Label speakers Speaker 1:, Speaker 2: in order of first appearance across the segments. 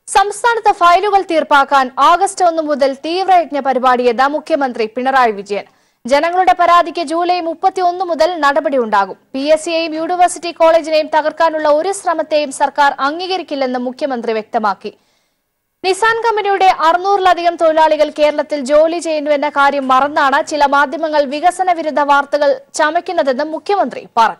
Speaker 1: സംസ്ഥാനത്ത് ഫയലുകൾ തീർപ്പാക്കാൻ ആഗസ്റ്റ് ഒന്ന് മുതൽ തീവ്രയജ്ഞ പരിപാടിയെന്ന് മുഖ്യമന്ത്രി പിണറായി വിജയൻ ജനങ്ങളുടെ പരാതിക്ക് ജൂലൈ മുപ്പത്തി ഒന്ന് മുതൽ നടപടിയുണ്ടാകും പി എസ് സിയെയും യൂണിവേഴ്സിറ്റി കോളേജിനെയും തകർക്കാനുള്ള ഒരു ശ്രമത്തെയും സർക്കാർ അംഗീകരിക്കില്ലെന്ന് മുഖ്യമന്ത്രി വ്യക്തമാക്കി നിസാൻ കമ്പനിയുടെ അറുന്നൂറിലധികം തൊഴിലാളികൾ കേരളത്തിൽ ജോലി ചെയ്യുന്നുവെന്ന കാര്യം മറന്നാണ് ചില മാധ്യമങ്ങൾ വികസന വിരുദ്ധ വാർത്തകൾ ചമയ്ക്കുന്നതെന്ന് മുഖ്യമന്ത്രി പറഞ്ഞു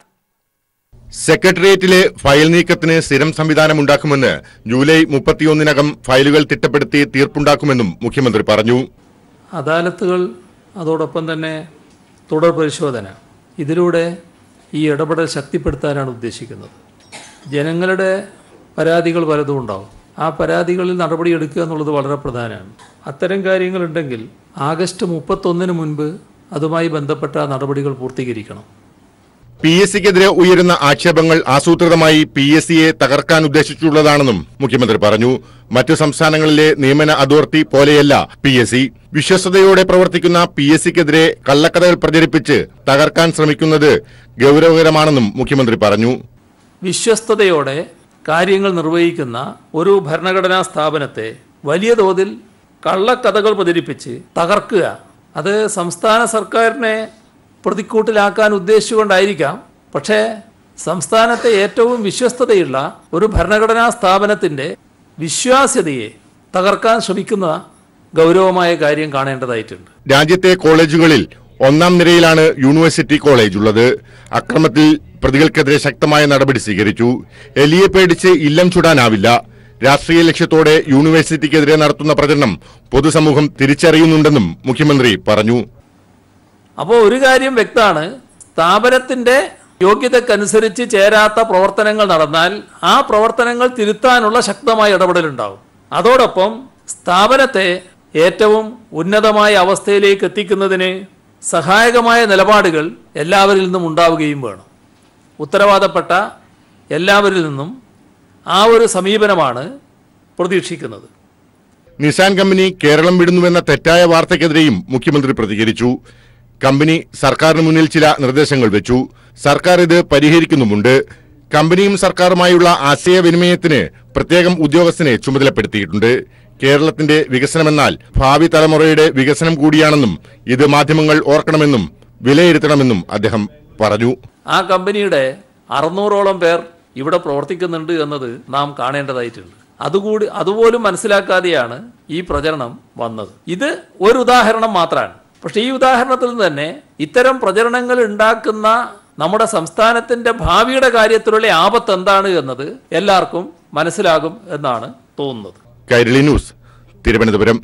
Speaker 2: സെക്രട്ടേറിയറ്റിലെ ഫയൽ നീക്കത്തിന് സ്ഥിരം സംവിധാനമുണ്ടാക്കുമെന്ന് ജൂലൈ മുപ്പത്തിയൊന്നിനകം ഫയലുകൾ തിട്ടപ്പെടുത്തി തീർപ്പുണ്ടാക്കുമെന്നും മുഖ്യമന്ത്രി പറഞ്ഞു
Speaker 3: അദാലത്തുകൾ അതോടൊപ്പം തന്നെ തുടർ പരിശോധന ഇതിലൂടെ ഈ ഇടപെടൽ ശക്തിപ്പെടുത്താനാണ് ഉദ്ദേശിക്കുന്നത് ജനങ്ങളുടെ പരാതികൾ പലതും ഉണ്ടാവും ആ പരാതികളിൽ നടപടിയെടുക്കുക എന്നുള്ളത് വളരെ പ്രധാനമാണ് അത്തരം കാര്യങ്ങളുണ്ടെങ്കിൽ ആഗസ്റ്റ് മുപ്പത്തൊന്നിന് മുൻപ് അതുമായി ബന്ധപ്പെട്ട നടപടികൾ പൂർത്തീകരിക്കണം
Speaker 2: പി എസ് സിക്കെതിരെ ഉയരുന്ന ആക്ഷേപങ്ങൾ ആസൂത്രിതമായി പി എസ് സിയെ തകർക്കാൻ ഉദ്ദേശിച്ചുള്ളതാണെന്നും മുഖ്യമന്ത്രി പറഞ്ഞു മറ്റു സംസ്ഥാനങ്ങളിലെ നിയമന അതോറിറ്റി പോലെയല്ല പി എസ് സി വിശ്വസ്തയോടെ പ്രവർത്തിക്കുന്ന പി എസ് സിക്കെതിരെ കള്ളക്കഥകൾ പ്രചരിപ്പിച്ച് തകർക്കാൻ ശ്രമിക്കുന്നത് ഗൌരവകരമാണെന്നും മുഖ്യമന്ത്രി പറഞ്ഞു
Speaker 3: വിശ്വസ്തയോടെ കാര്യങ്ങൾ നിർവഹിക്കുന്ന ഒരു ഭരണഘടനാ സ്ഥാപനത്തെ വലിയ തോതിൽ കള്ളക്കഥകൾ പ്രചരിപ്പിച്ച് തകർക്കുക അത് സംസ്ഥാന സർക്കാരിനെ പ്രതിക്കൂട്ടിലാക്കാൻ ഉദ്ദേശിച്ചുകൊണ്ടായിരിക്കാം പക്ഷേ സംസ്ഥാനത്തെ ഏറ്റവും വിശ്വസ്തതയുള്ള ഒരു ഭരണഘടനാ സ്ഥാപനത്തിൻ്റെ വിശ്വാസ്യതയെ തകർക്കാൻ ശ്രമിക്കുന്ന ഗൗരവമായ കാര്യം കാണേണ്ടതായിട്ടുണ്ട്
Speaker 2: രാജ്യത്തെ കോളേജുകളിൽ ഒന്നാം നിരയിലാണ് യൂണിവേഴ്സിറ്റി കോളേജ് ഉള്ളത് അക്രമത്തിൽ പ്രതികൾക്കെതിരെ ശക്തമായ നടപടി സ്വീകരിച്ചു എലിയെ പേടിച്ച് ഇല്ലം ചുടാനാവില്ല രാഷ്ട്രീയ ലക്ഷ്യത്തോടെ യൂണിവേഴ്സിറ്റിക്കെതിരെ നടത്തുന്ന പ്രചരണം പൊതുസമൂഹം തിരിച്ചറിയുന്നുണ്ടെന്നും മുഖ്യമന്ത്രി പറഞ്ഞു
Speaker 3: അപ്പോൾ ഒരു കാര്യം വ്യക്തമാണ് സ്ഥാപനത്തിന്റെ യോഗ്യതക്കനുസരിച്ച് ചേരാത്ത പ്രവർത്തനങ്ങൾ നടന്നാൽ ആ പ്രവർത്തനങ്ങൾ തിരുത്താനുള്ള ശക്തമായ ഇടപെടലുണ്ടാവും അതോടൊപ്പം സ്ഥാപനത്തെ ഏറ്റവും ഉന്നതമായ അവസ്ഥയിലേക്ക് എത്തിക്കുന്നതിന് സഹായകമായ നിലപാടുകൾ എല്ലാവരിൽ നിന്നും ഉണ്ടാവുകയും വേണം ഉത്തരവാദപ്പെട്ട എല്ലാവരിൽ നിന്നും ആ ഒരു സമീപനമാണ് പ്രതീക്ഷിക്കുന്നത്
Speaker 2: നിസാൻ കമ്പനി കേരളം വിടുന്നുവെന്ന തെറ്റായ വാർത്തയ്ക്കെതിരെയും മുഖ്യമന്ത്രി പ്രതികരിച്ചു കമ്പനി സർക്കാരിന് മുന്നിൽ ചില നിർദ്ദേശങ്ങൾ വെച്ചു സർക്കാർ ഇത് പരിഹരിക്കുന്നുമുണ്ട് കമ്പനിയും സർക്കാരുമായുള്ള ആശയവിനിമയത്തിന് പ്രത്യേകം ഉദ്യോഗസ്ഥനെ ചുമതലപ്പെടുത്തിയിട്ടുണ്ട് കേരളത്തിന്റെ വികസനമെന്നാൽ ഭാവി തലമുറയുടെ വികസനം കൂടിയാണെന്നും ഇത് മാധ്യമങ്ങൾ ഓർക്കണമെന്നും വിലയിരുത്തണമെന്നും അദ്ദേഹം പറഞ്ഞു
Speaker 3: ആ കമ്പനിയുടെ അറുന്നൂറോളം പേർ ഇവിടെ പ്രവർത്തിക്കുന്നുണ്ട് എന്നത് നാം കാണേണ്ടതായിട്ടുണ്ട് അതുകൂടി അതുപോലും മനസ്സിലാക്കാതെയാണ് ഈ പ്രചരണം വന്നത് ഇത് ഒരു ഉദാഹരണം മാത്രമാണ് പക്ഷേ ഈ ഉദാഹരണത്തിൽ നിന്ന് തന്നെ ഇത്തരം പ്രചരണങ്ങൾ ഉണ്ടാക്കുന്ന നമ്മുടെ സംസ്ഥാനത്തിന്റെ ഭാവിയുടെ കാര്യത്തിലുള്ള ആപത്ത് എന്താണ് എന്നത് എല്ലാവർക്കും മനസ്സിലാകും എന്നാണ് തോന്നുന്നത്
Speaker 2: കൈരളി ന്യൂസ് തിരുവനന്തപുരം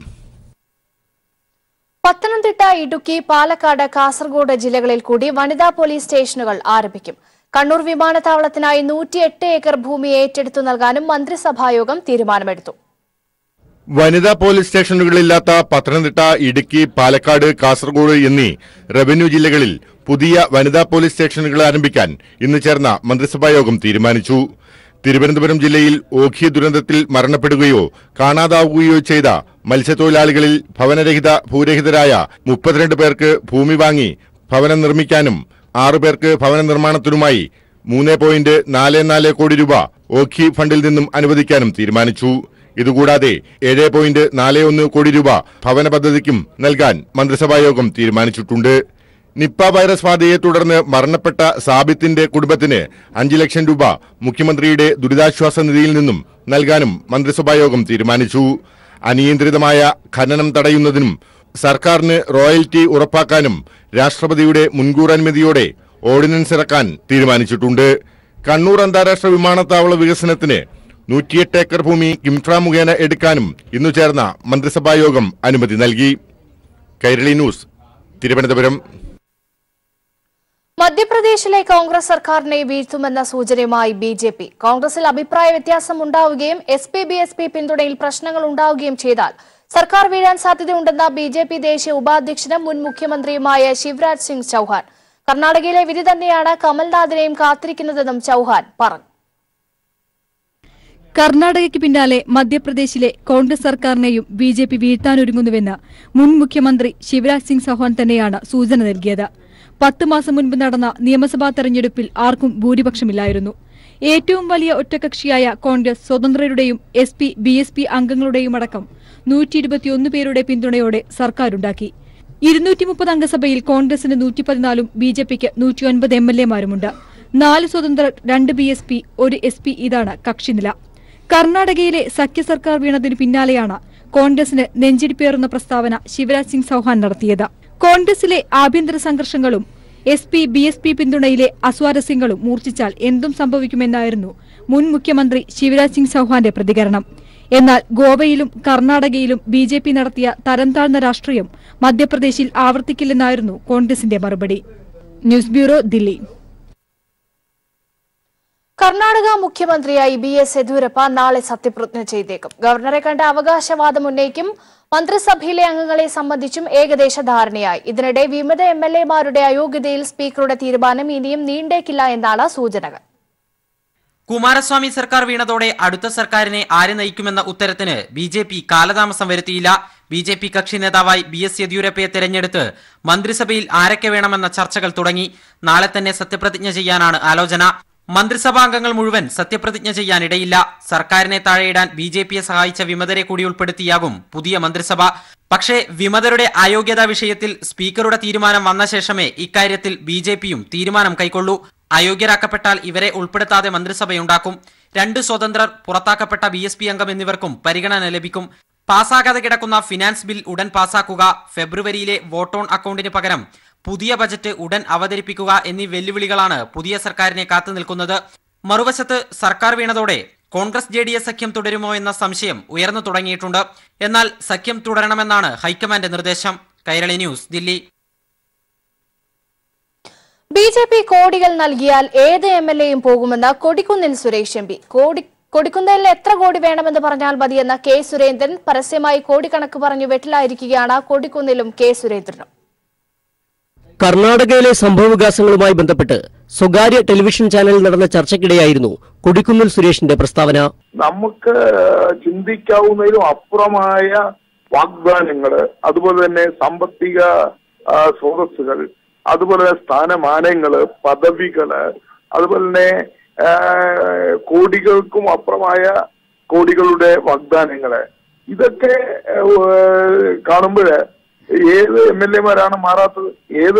Speaker 1: പത്തനംതിട്ട ഇടുക്കി പാലക്കാട് കാസർഗോഡ് ജില്ലകളിൽ കൂടി വനിതാ പോലീസ് സ്റ്റേഷനുകൾ ആരംഭിക്കും കണ്ണൂർ വിമാനത്താവളത്തിനായി നൂറ്റിയെട്ട് ഏക്കർ ഭൂമി ഏറ്റെടുത്തു നൽകാനും മന്ത്രിസഭായോഗം തീരുമാനമെടുത്തു
Speaker 2: വനിതാ പോലീസ് സ്റ്റേഷനുകളില്ലാത്ത പത്തനംതിട്ട ഇടുക്കി പാലക്കാട് കാസർഗോഡ് എന്നീ റവന്യൂ ജില്ലകളിൽ പുതിയ വനിതാ പോലീസ് സ്റ്റേഷനുകൾ ആരംഭിക്കാൻ ഇന്ന് ചേർന്ന മന്ത്രിസഭായോഗം തീരുമാനിച്ചു തിരുവനന്തപുരം ജില്ലയിൽ ഓഖി ദുരന്തത്തിൽ മരണപ്പെടുകയോ കാണാതാവുകയോ ചെയ്ത മത്സ്യത്തൊഴിലാളികളിൽ ഭവനരഹിത ഭൂരഹിതരായ മുപ്പത്തിരണ്ട് പേർക്ക് ഭൂമി വാങ്ങി ഭവനം നിർമ്മിക്കാനും ആറു പേർക്ക് ഭവന നിർമ്മാണത്തിനുമായി മൂന്ന് പോയിന്റ് നാല് നാല് കോടി രൂപ ഓഖി ഫണ്ടിൽ നിന്നും അനുവദിക്കാനും തീരുമാനിച്ചു ഇതുകൂടാതെ ഏഴ് പോയിന്റ് നാല് ഒന്ന് കോടി രൂപ ഭവന പദ്ധതിക്കും നൽകാൻ മന്ത്രിസഭായോഗം തീരുമാനിച്ചിട്ടുണ്ട് നിപ്പ വൈറസ് ബാധയെ തുടർന്ന് മരണപ്പെട്ട സാബിത്തിന്റെ കുടുംബത്തിന് അഞ്ച് ലക്ഷം രൂപ മുഖ്യമന്ത്രിയുടെ ദുരിതാശ്വാസ നിധിയിൽ നിന്നും നൽകാനും മന്ത്രിസഭായോഗം തീരുമാനിച്ചു അനിയന്ത്രിതമായ ഖനനം തടയുന്നതിനും സർക്കാരിന് റോയൽറ്റി ഉറപ്പാക്കാനും രാഷ്ട്രപതിയുടെ മുൻകൂർ അനുമതിയോടെ ഓർഡിനൻസ് ഇറക്കാൻ തീരുമാനിച്ചിട്ടുണ്ട് കണ്ണൂർ അന്താരാഷ്ട്ര വിമാനത്താവള വികസനത്തിന് നൂറ്റിയെട്ട് ഏക്കർ ഭൂമി കിംഫ്ര മുഖേന എടുക്കാനും ഇന്നു ചേർന്ന മന്ത്രിസഭായോഗം അനുമതി നൽകി കൈരളി ന്യൂസ് തിരുവനന്തപുരം
Speaker 1: മധ്യപ്രദേശിലെ കോൺഗ്രസ് സർക്കാരിനെ വീഴ്ത്തുമെന്ന സൂചനയുമായി ബി ജെ പി കോൺഗ്രസിൽ അഭിപ്രായ വ്യത്യാസം ഉണ്ടാവുകയും S P B S P പിന്തുണയിൽ പ്രശ്നങ്ങൾ ഉണ്ടാവുകയും ചെയ്താൽ സർക്കാർ വീഴാൻ സാധ്യതയുണ്ടെന്ന ബി ജെ പി ദേശീയ ഉപാധ്യക്ഷനും മുൻ മുഖ്യമന്ത്രിയുമായ ശിവരാജ് സിംഗ് ചൌഹാൻ കർണാടകയിലെ വിധി തന്നെയാണ് കമൽനാഥിനെയും കാത്തിരിക്കുന്നതെന്നും ചൌഹാൻ പറഞ്ഞു
Speaker 4: കർണാടകയ്ക്ക് പിന്നാലെ മധ്യപ്രദേശിലെ കോൺഗ്രസ് സർക്കാരിനെയും ബി ജെ പി വീഴ്ത്താനൊരുങ്ങുന്നുവെന്ന് മുൻ മുഖ്യമന്ത്രി ശിവരാജ് സിംഗ് ചൌഹാൻ തന്നെയാണ് സൂചന നൽകിയത് പത്ത് മാസം മുൻപ് നടന്ന നിയമസഭാ തെരഞ്ഞെടുപ്പിൽ ആർക്കും ഭൂരിപക്ഷമില്ലായിരുന്നു ഏറ്റവും വലിയ ഒറ്റകക്ഷിയായ കോൺഗ്രസ് സ്വതന്ത്രരുടെയും S P B S P അംഗങ്ങളുടെയും അടക്കം നൂറ്റി ഇരുപത്തിയൊന്ന് പേരുടെ പിന്തുണയോടെ സർക്കാരുണ്ടാക്കി ഇരുന്നൂറ്റി മുപ്പത് അംഗസഭയിൽ കോൺഗ്രസിന് നൂറ്റി പതിനാലും ബി ജെ പിക്ക് നൂറ്റിയൊൻപത് എം എൽ എമാരുമുണ്ട് നാല് സ്വതന്ത്രർ രണ്ട് ബി എസ് പി ഒരു എസ് പി ഇതാണ് കക്ഷിനില കർണാടകയിലെ സഖ്യ സർക്കാർ വീണതിനു പിന്നാലെയാണ് കോൺഗ്രസിന് നെഞ്ചിടിപ്പേറുന്ന പ്രസ്താവന ശിവരാജ് സിംഗ് ചൌഹാൻ നടത്തിയത് കോൺഗ്രസിലെ ആഭ്യന്തര സംഘർഷങ്ങളും S P B S P പിന്തുണയിലെ അസ്വാരസ്യങ്ങളും മൂർച്ഛിച്ചാൽ എന്തും സംഭവിക്കുമെന്നായിരുന്നു മുൻ മുഖ്യമന്ത്രി ശിവരാജ് സിംഗ് ചൌഹാന്റെ പ്രതികരണം എന്നാൽ ഗോവയിലും കർണാടകയിലും ബി ജെ പി നടത്തിയ തരംതാഴ്ന്ന രാഷ്ട്രീയം മധ്യപ്രദേശിൽ ആവർത്തിക്കില്ലെന്നായിരുന്നു കോൺഗ്രസിന്റെ മറുപടി ന്യൂസ് ബ്യൂറോ ദില്ലി
Speaker 1: കർണാടക മുഖ്യമന്ത്രിയായി ബി എസ് യെദ്യൂരപ്പ നാളെ സത്യപ്രതിജ്ഞ ചെയ്തേക്കും ഗവർണറെ കണ്ട അവകാശവാദം ഉന്നയിക്കും മന്ത്രിസഭയിലെ അംഗങ്ങളെ സംബന്ധിച്ചും ഏകദേശ ധാരണയായി ഇതിനിടെ വിമത എം എൽ എമാരുടെ അയോഗ്യതയിൽ സ്പീക്കറുടെ തീരുമാനം ഇനിയും നീണ്ടേക്കില്ല എന്നാണ് സൂചനകൾ
Speaker 5: കുമാരസ്വാമി സർക്കാർ വീണതോടെ അടുത്ത സർക്കാരിനെ ആര് നയിക്കുമെന്ന ഉത്തരത്തിന് ബി ജെ പി കാലതാമസം വരുത്തിയില്ല ബി ജെ പി കക്ഷി നേതാവായി ബി എസ് യെദ്യൂരപ്പയെ തെരഞ്ഞെടുത്ത് മന്ത്രിസഭയിൽ ആരൊക്കെ വേണമെന്ന ചർച്ചകൾ തുടങ്ങി നാളെ തന്നെ സത്യപ്രതിജ്ഞ ചെയ്യാനാണ് ആലോചന മന്ത്രിസഭാംഗങ്ങൾ മുഴുവൻ സത്യപ്രതിജ്ഞ ചെയ്യാനിടയില്ല സർക്കാരിനെ താഴെയിടാൻ ബി ജെ പിയെ സഹായിച്ച വിമതരെ കൂടി ഉൾപ്പെടുത്തിയാകും പുതിയ മന്ത്രിസഭ പക്ഷേ വിമതരുടെ അയോഗ്യതാ വിഷയത്തിൽ സ്പീക്കറുടെ തീരുമാനം വന്ന ശേഷമേ ഇക്കാര്യത്തിൽ ബി ജെ പിയും തീരുമാനം കൈക്കൊള്ളൂ അയോഗ്യരാക്കപ്പെട്ടാൽ ഇവരെ ഉൾപ്പെടുത്താതെ മന്ത്രിസഭയുണ്ടാക്കും രണ്ട് സ്വതന്ത്രർ പുറത്താക്കപ്പെട്ട ബി എസ് പി അംഗം എന്നിവർക്കും പരിഗണന ലഭിക്കും പാസ്സാകാതെ കിടക്കുന്ന ഫിനാൻസ് ബിൽ ഉടൻ പാസ്സാക്കുക ഫെബ്രുവരിയിലെ വോട്ടോൺ അക്കൗണ്ടിന് പകരം പുതിയ ബജറ്റ് ഉടൻ അവതരിപ്പിക്കുക എന്നീ വെല്ലുവിളികളാണ് പുതിയ സർക്കാരിനെ കാത്തുനിൽക്കുന്നത് മറുവശത്ത് സർക്കാർ വീണതോടെ കോൺഗ്രസ് ജെ ഡി എസ് സഖ്യം തുടരുമോ എന്ന സംശയം ഉയർന്നു തുടങ്ങിയിട്ടുണ്ട് എന്നാൽ സഖ്യം തുടരണമെന്നാണ് ഹൈക്കമാൻഡ് നിർദ്ദേശം Kairali news Delhi
Speaker 1: B J P കോടികൾ നൽകിയാൽ ഏത് എം എൽ എയും പോകുമെന്ന് കൊടിക്കുന്നിൽ സുരേഷ് എം പി കോടി കൊടിക്കുന്നിൽ എത്ര കോടി വേണമെന്ന് പറഞ്ഞാൽ മതിയെന്ന കെ സുരേന്ദ്രൻ പരസ്യമായി കോടിക്കണക്ക് പറഞ്ഞു വെട്ടിലായിരിക്കുകയാണ് കൊടിക്കുന്നിലും കെ സുരേന്ദ്രനും
Speaker 6: കർണാടകയിലെ സംഭവവികാസങ്ങളുമായി ബന്ധപ്പെട്ട് സ്വകാര്യ ടെലിവിഷൻ ചാനലിൽ നടന്ന ചർച്ചയ്ക്കിടെയായിരുന്നു കൊടിക്കുന്നിൽ സുരേഷിന്റെ പ്രസ്താവന
Speaker 7: നമുക്ക് ചിന്തിക്കാവുന്നതിലും അപ്പുറമായ വാഗ്ദാനങ്ങള് അതുപോലെ തന്നെ സാമ്പത്തിക ആ, സ്രോതസ്സുകൾ അതുപോലെ തന്നെ സ്ഥാനമാനങ്ങള് പദവികള് അതുപോലെ തന്നെ ആ, കോടികൾക്കും അപ്പുറമായ കോടികളുടെ വാഗ്ദാനങ്ങള് ഇതൊക്കെ കാണുമ്പോൾ ഏത് എം എൽ എമാരാണ് മാറാത്തത് ഏത്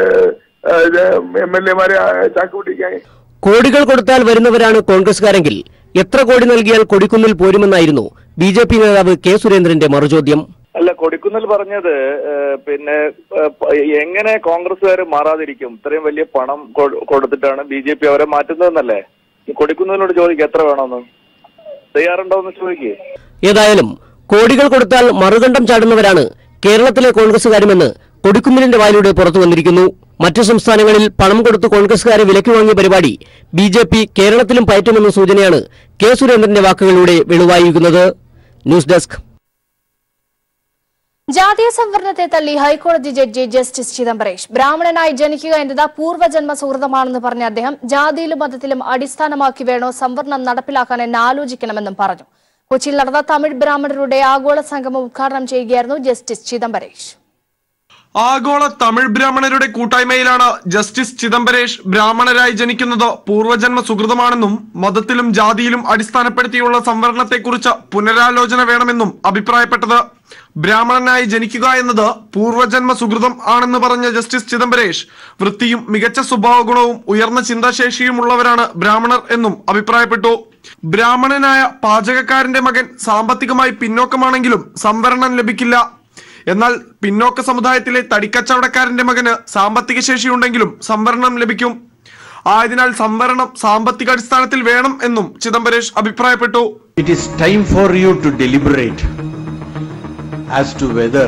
Speaker 7: എം എൽ എമാരെ ചാക്ക് പിടിക്കാൻ
Speaker 6: കോടികൾ കൊടുത്താൽ വരുന്നവരാണ് കോൺഗ്രസുകാരെങ്കിൽ എത്ര കോടി നൽകിയാൽ കൊടിക്കുന്നിൽ പോരുമെന്നായിരുന്നു ബി ജെ പി നേതാവ് കെ സുരേന്ദ്രന്റെ മറുചോദ്യം
Speaker 8: അല്ല കൊടിക്കുന്നിൽ പറഞ്ഞത് ഏഹ്, പിന്നെ ഏഹ്, പ- എങ്ങനെ കോൺഗ്രസ്സുകാർ മാറാതിരിക്കും ഇത്രയും വലിയ പണം കൊ- കൊടുത്തിട്ടാണ് ബി ജെ പി അവരെ മാറ്റുന്നതെന്നല്ലേ ഈ കൊടിക്കുന്നിനോട് ചോദിക്കുക എത്ര വേണമെന്ന് തയ്യാറുണ്ടോന്ന് ചോദിക്കേ
Speaker 6: ഏതായാലും കോടികൾ കൊടുത്താൽ മറുകണ്ഠം ചാടുന്നവരാണ് കേരളത്തിലെ കോൺഗ്രസുകാരുമെന്ന് കൊടിക്കുന്നിലിന്റെ വായിലൂടെ പുറത്തു വന്നിരിക്കുന്നു മറ്റു സംസ്ഥാനങ്ങളിൽ പണം കൊടുത്ത് കോൺഗ്രസുകാരെ വിലക്ക് വാങ്ങിയ പരിപാടി ബി ജെ പി കേരളത്തിലും പയറ്റുമെന്ന സൂചനയാണ് കെ സുരേന്ദ്രന്റെ വാക്കുകളിലൂടെ വെളിവായിരിക്കുന്നത് ന്യൂസ് ഡെസ്ക്
Speaker 1: ജാതീയ സംവരണത്തെ തള്ളി ഹൈക്കോടതി ജഡ്ജി ജസ്റ്റിസ് ചിദംബരേഷ് ബ്രാഹ്മണനായി ജനിക്കുക എന്നത് പൂർവ്വജന്മ സുഹൃതമാണെന്ന് പറഞ്ഞ അദ്ദേഹം ജാതിയിലും മതത്തിലും അടിസ്ഥാനമാക്കി വേണോ സംവരണം നടപ്പിലാക്കാൻ എന്ന് ആലോചിക്കണമെന്നും പറഞ്ഞു കൊച്ചിയിൽ നടന്ന തമിഴ് ബ്രാഹ്മണരുടെ ആഗോള സംഗമം ഉദ്ഘാടനം ചെയ്യുകയായിരുന്നു ജസ്റ്റിസ് ചിദംബരേഷ്
Speaker 9: ആഗോള തമിഴ് ബ്രാഹ്മണരുടെ കൂട്ടായ്മയിലാണ് ജസ്റ്റിസ് ചിദംബരേഷ് ബ്രാഹ്മണരായി ജനിക്കുന്നത് പൂർവ്വജന്മ സുഹൃതമാണെന്നും മതത്തിലും ജാതിയിലും അടിസ്ഥാനപ്പെടുത്തിയുള്ള സംവരണത്തെക്കുറിച്ച് പുനരാലോചന വേണമെന്നും അഭിപ്രായപ്പെട്ടത് ബ്രാഹ്മണനായി ജനിക്കുക എന്നത് പൂർവ്വജന്മ സുഹൃതം ആണെന്ന് പറഞ്ഞ ജസ്റ്റിസ് ചിദംബരേഷ് വൃത്തിയും മികച്ച സ്വഭാവ ഗുണവും ഉയർന്ന ചിന്താശേഷിയുമുള്ളവരാണ് ബ്രാഹ്മണർ എന്നും അഭിപ്രായപ്പെട്ടു ബ്രാഹ്മണനായ പാചകക്കാരന്റെ മകൻ സാമ്പത്തികമായി പിന്നോക്കമാണെങ്കിലും സംവരണം ലഭിക്കില്ല എന്നാൽ പിന്നോക്ക സമുദായത്തിലെ തടിക്കച്ചവടക്കാരന്റെ മകന് സാമ്പത്തിക ശേഷിയുണ്ടെങ്കിലും സംവരണം ലഭിക്കും ആയതിനാൽ സംവരണം സാമ്പത്തിക അടിസ്ഥാനത്തിൽ വേണം എന്നും ചിദംബരേഷ് അഭിപ്രായപ്പെട്ടു
Speaker 10: It is time for you to deliberate as to whether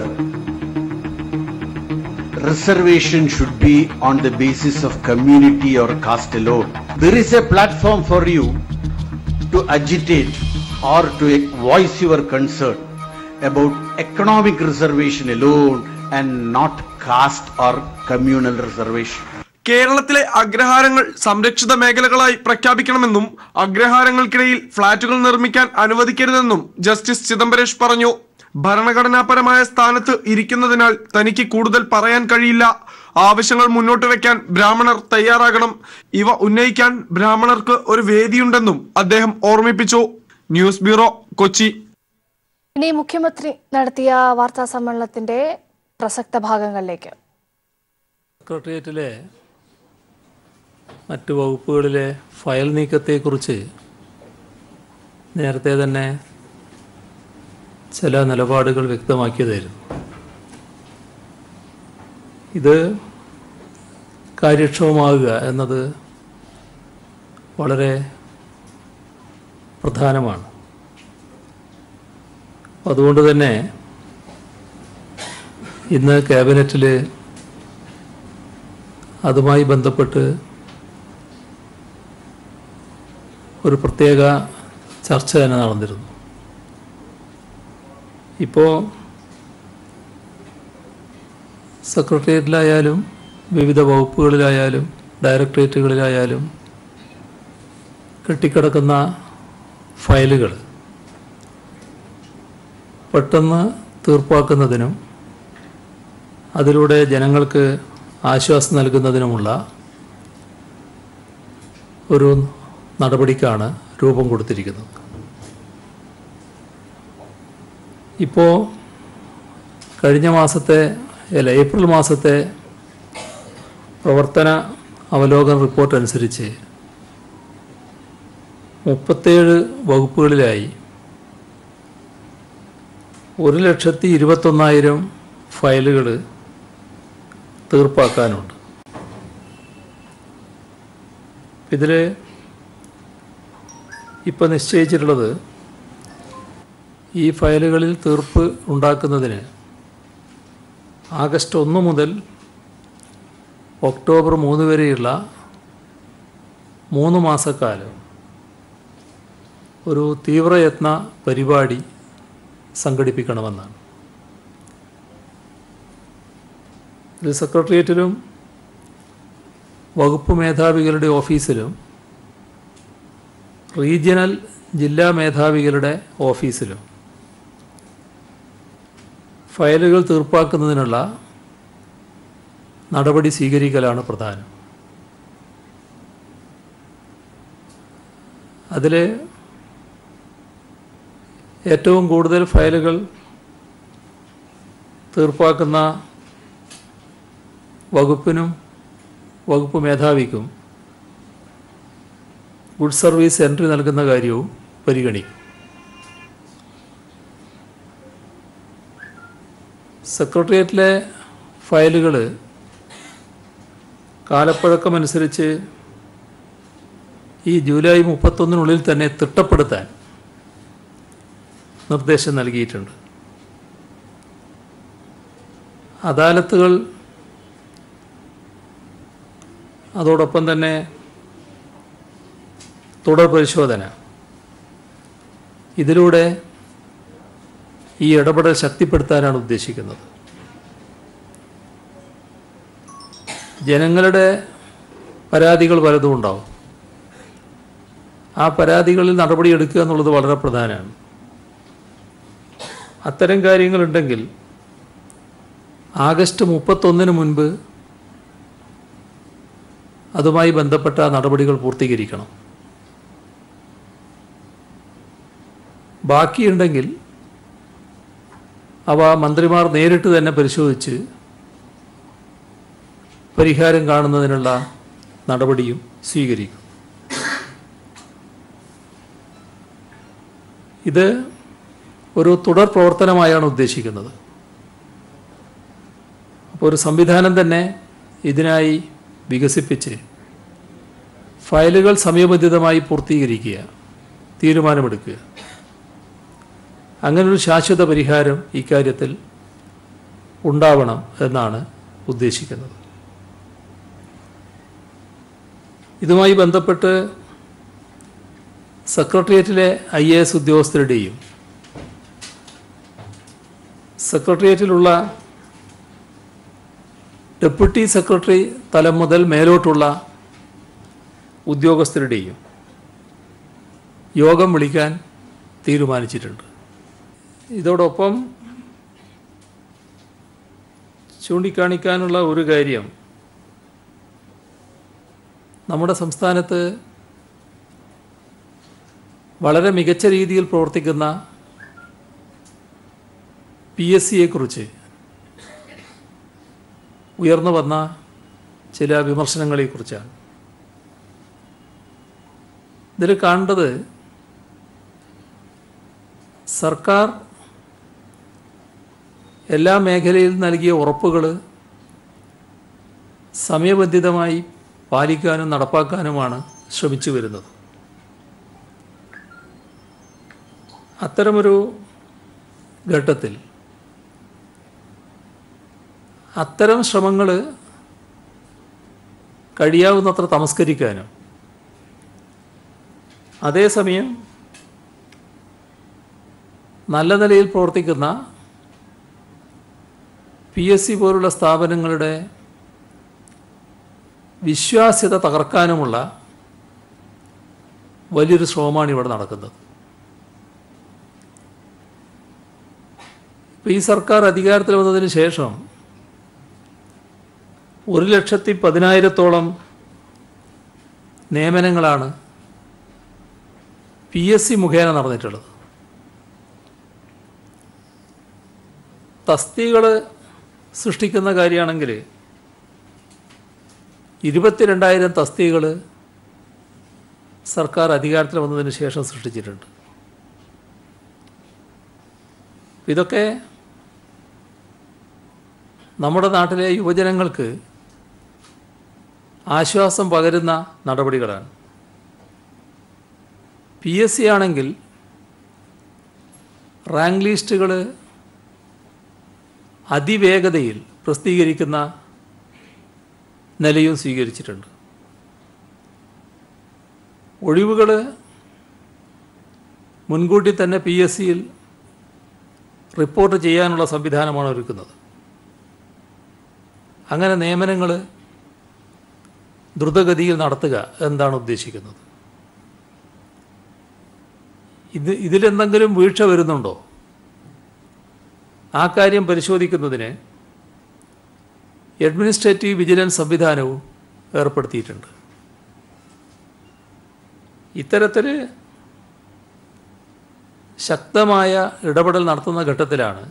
Speaker 10: reservation should be on the basis of community or caste alone. There is a platform for you to agitate or to voice your concern about economic reservation alone and not caste or communal reservation.
Speaker 9: കേരളത്തിലെ അഗ്രഹാരങ്ങൾ സംരക്ഷിത മേഖലകളായി പ്രഖ്യാപിക്കണമെന്നും അഗ്രഹാരങ്ങൾക്കിടയിൽ ഫ്ളാറ്റുകൾ നിർമ്മിക്കാൻ അനുവദിക്കരുതെന്നും justice Chidambaresh പറഞ്ഞു ഭരണഘടനാപരമായ സ്ഥാനത്ത് ഇരിക്കുന്നതിനാൽ തനിക്ക് കൂടുതൽ പറയാൻ കഴിയില്ല ആവശ്യങ്ങൾ മുന്നോട്ട് വെക്കാൻ ബ്രാഹ്മണർ തയ്യാറാകണം ഇവ ഉന്നയിക്കാൻ ബ്രാഹ്മണർക്ക് ഒരു വേദിയുണ്ടെന്നും അദ്ദേഹം ഓർമ്മിപ്പിച്ചു ന്യൂസ് ബ്യൂറോ കൊച്ചി
Speaker 1: ഇനി മുഖ്യമന്ത്രി നടത്തിയ വാർത്താ സമ്മേളനത്തിന്റെ പ്രസക്ത ഭാഗങ്ങളിലേക്ക്
Speaker 3: സെക്രട്ടേറിയറ്റിലെ മറ്റ് വകുപ്പുകളിലെ ഫയൽ നീക്കത്തെക്കുറിച്ച് നേരത്തെ തന്നെ ചില നിലപാടുകൾ വ്യക്തമാക്കിയതായിരുന്നു ഇത് കാര്യക്ഷമമാകുക എന്നത് വളരെ പ്രധാനമാണ് അതുകൊണ്ട് തന്നെ ഇന്ന് ക്യാബിനറ്റിൽ അതുമായി ബന്ധപ്പെട്ട് ഒരു പ്രത്യേക ചർച്ച തന്നെ നടന്നിരുന്നു ഇപ്പോൾ സെക്രട്ടേറിയറ്റിലായാലും വിവിധ വകുപ്പുകളിലായാലും ഡയറക്ടറേറ്റുകളിലായാലും കെട്ടിക്കിടക്കുന്ന ഫയലുകൾ പെട്ടെന്ന് തീർപ്പാക്കുന്നതിനും അതിലൂടെ ജനങ്ങൾക്ക് ആശ്വാസം നൽകുന്നതിനുമുള്ള ഒരു നടപടിക്കാണ് രൂപം കൊടുത്തിരിക്കുന്നത് ഇപ്പോൾ കഴിഞ്ഞ മാസത്തെ അല്ല ഏപ്രിൽ മാസത്തെ പ്രവർത്തന അവലോകന റിപ്പോർട്ട് അനുസരിച്ച് മുപ്പത്തേഴ് വകുപ്പുകളിലായി ഒരു ലക്ഷത്തി ഇരുപത്തൊന്നായിരം ഫയലുകൾ തീർപ്പാക്കാനുണ്ട് ഇതിൽ ഇപ്പോൾ നിശ്ചയിച്ചിട്ടുള്ളത് ഈ ഫയലുകളിൽ തീർപ്പ് ഉണ്ടാക്കുന്നതിന് ആഗസ്റ്റ് ഒന്ന് മുതൽ ഒക്ടോബർ മൂന്ന് വരെയുള്ള മൂന്ന് മാസക്കാലം ഒരു തീവ്രയത്ന പരിപാടി സംഘടിപ്പിക്കണമെന്നാണ് ഇത് സെക്രട്ടേറിയറ്റിലും വകുപ്പ് മേധാവികളുടെ ഓഫീസിലും റീജിയണൽ ജില്ലാ മേധാവികളുടെ ഓഫീസിലും ഫയലുകൾ തീർപ്പാക്കുന്നതിനുള്ള നടപടി സ്വീകരിക്കലാണ് പ്രധാനം അതിൽ ഏറ്റവും കൂടുതൽ ഫയലുകൾ തീർപ്പാക്കുന്ന വകുപ്പിനും വകുപ്പ് മേധാവിക്കും ഗുഡ് സർവീസ് എൻട്രി നൽകുന്ന കാര്യവും പരിഗണിക്കും സെക്രട്ടേറിയറ്റിലെ ഫയലുകൾ കാലപ്പഴക്കമനുസരിച്ച് ഈ ജൂലൈ മുപ്പത്തൊന്നിനുള്ളിൽ തന്നെ തിട്ടപ്പെടുത്താൻ നിർദ്ദേശം നൽകിയിട്ടുണ്ട് അദാലത്തുകൾ അതോടൊപ്പം തന്നെ തുടർ പരിശോധന ഇതിലൂടെ ഈ ഇടപെടൽ ശക്തിപ്പെടുത്താനാണ് ഉദ്ദേശിക്കുന്നത് ജനങ്ങളുടെ പരാതികൾ പലതും ഉണ്ടാവും ആ പരാതികളിൽ നടപടിയെടുക്കുക എന്നുള്ളത് വളരെ പ്രധാനമാണ് അത്തരം കാര്യങ്ങളുണ്ടെങ്കിൽ ആഗസ്റ്റ് മുപ്പത്തൊന്നിന് മുൻപ് അതുമായി ബന്ധപ്പെട്ട നടപടികൾ പൂർത്തീകരിക്കണം ബാക്കിയുണ്ടെങ്കിൽ അവ മന്ത്രിമാർ നേരിട്ട് തന്നെ പരിശോധിച്ച് പരിഹാരം കാണുന്നതിനുള്ള നടപടിയും സ്വീകരിക്കും ഇത് ഒരു തുടർ പ്രവർത്തനമായാണ് ഉദ്ദേശിക്കുന്നത് അപ്പോൾ ഒരു സംവിധാനം തന്നെ ഇതിനായി വികസിപ്പിച്ച് ഫയലുകൾ സമയബന്ധിതമായി പൂർത്തീകരിക്കുക തീരുമാനമെടുക്കുക അങ്ങനൊരു ശാശ്വത പരിഹാരം ഇക്കാര്യത്തിൽ ഉണ്ടാവണം എന്നാണ് ഉദ്ദേശിക്കുന്നത് ഇതുമായി ബന്ധപ്പെട്ട് സെക്രട്ടേറിയറ്റിലെ ഐ എ എസ് ഉദ്യോഗസ്ഥരുടെയും സെക്രട്ടേറിയറ്റിലുള്ള ഡെപ്യൂട്ടി സെക്രട്ടറി തലം മുതൽ മേലോട്ടുള്ള ഉദ്യോഗസ്ഥരുടെയും യോഗം വിളിക്കാൻ തീരുമാനിച്ചിട്ടുണ്ട് ഇതോടൊപ്പം ചൂണ്ടിക്കാണിക്കാനുള്ള ഒരു കാര്യം നമ്മുടെ സംസ്ഥാനത്ത് വളരെ മികച്ച രീതിയിൽ പ്രവർത്തിക്കുന്ന പി എസ് സിയെക്കുറിച്ച് ഉയർന്നു വന്ന ചില വിമർശനങ്ങളെക്കുറിച്ചാണ് ഇതിൽ കാണേണ്ടത് സർക്കാർ എല്ലാ മേഖലയിൽ നൽകിയ ഉറപ്പുകൾ സമയബന്ധിതമായി പാലിക്കാനും നടപ്പാക്കാനുമാണ് ശ്രമിച്ചു വരുന്നത് അത്തരമൊരു ഘട്ടത്തിൽ അത്തരം ശ്രമങ്ങൾ കഴിയാവുന്നത്ര തമസ്കരിക്കാനും അതേസമയം നല്ല നിലയിൽ പ്രവർത്തിക്കുന്ന പി എസ് സി പോലുള്ള സ്ഥാപനങ്ങളുടെ വിശ്വാസ്യത തകർക്കാനുമുള്ള വലിയൊരു ശ്രമമാണ് ഇവിടെ നടക്കുന്നത് ഇപ്പോൾ ഈ സർക്കാർ അധികാരത്തിൽ വന്നതിന് ശേഷം ഒരു ലക്ഷത്തി പതിനായിരത്തോളം നിയമനങ്ങളാണ് പി എസ് സി മുഖേന നടന്നിട്ടുള്ളത് തസ്തികൾ സൃഷ്ടിക്കുന്ന കാര്യമാണെങ്കിൽ ഇരുപത്തിരണ്ടായിരം തസ്തികൾ സർക്കാർ അധികാരത്തിൽ വന്നതിന് ശേഷം സൃഷ്ടിച്ചിട്ടുണ്ട് ഇതൊക്കെ നമ്മുടെ നാട്ടിലെ യുവജനങ്ങൾക്ക് ആശ്വാസം പകരുന്ന നടപടികളാണ് പി എസ് സി ആണെങ്കിൽ റാങ്ക് ലിസ്റ്റുകൾ അതിവേഗതയിൽ പ്രസിദ്ധീകരിക്കുന്ന നിലയും സ്വീകരിച്ചിട്ടുണ്ട് ഒഴിവുകൾ മുൻകൂട്ടി തന്നെ പി എസ് സിയിൽ റിപ്പോർട്ട് ചെയ്യാനുള്ള സംവിധാനമാണ് ഒരുക്കുന്നത് അങ്ങനെ നിയമനങ്ങൾ ദ്രുതഗതിയിൽ നടത്തുക എന്താണ് ഉദ്ദേശിക്കുന്നത് ഇത് ഇതിലെന്തെങ്കിലും വീഴ്ച വരുന്നുണ്ടോ ആ കാര്യം പരിശോധിക്കുന്നതിന് അഡ്മിനിസ്ട്രേറ്റീവ് വിജിലൻസ് സംവിധാനവും ഏർപ്പെടുത്തിയിട്ടുണ്ട് ഇത്തരത്തിൽ ശക്തമായ ഇടപെടൽ നടത്തുന്ന ഘട്ടത്തിലാണ്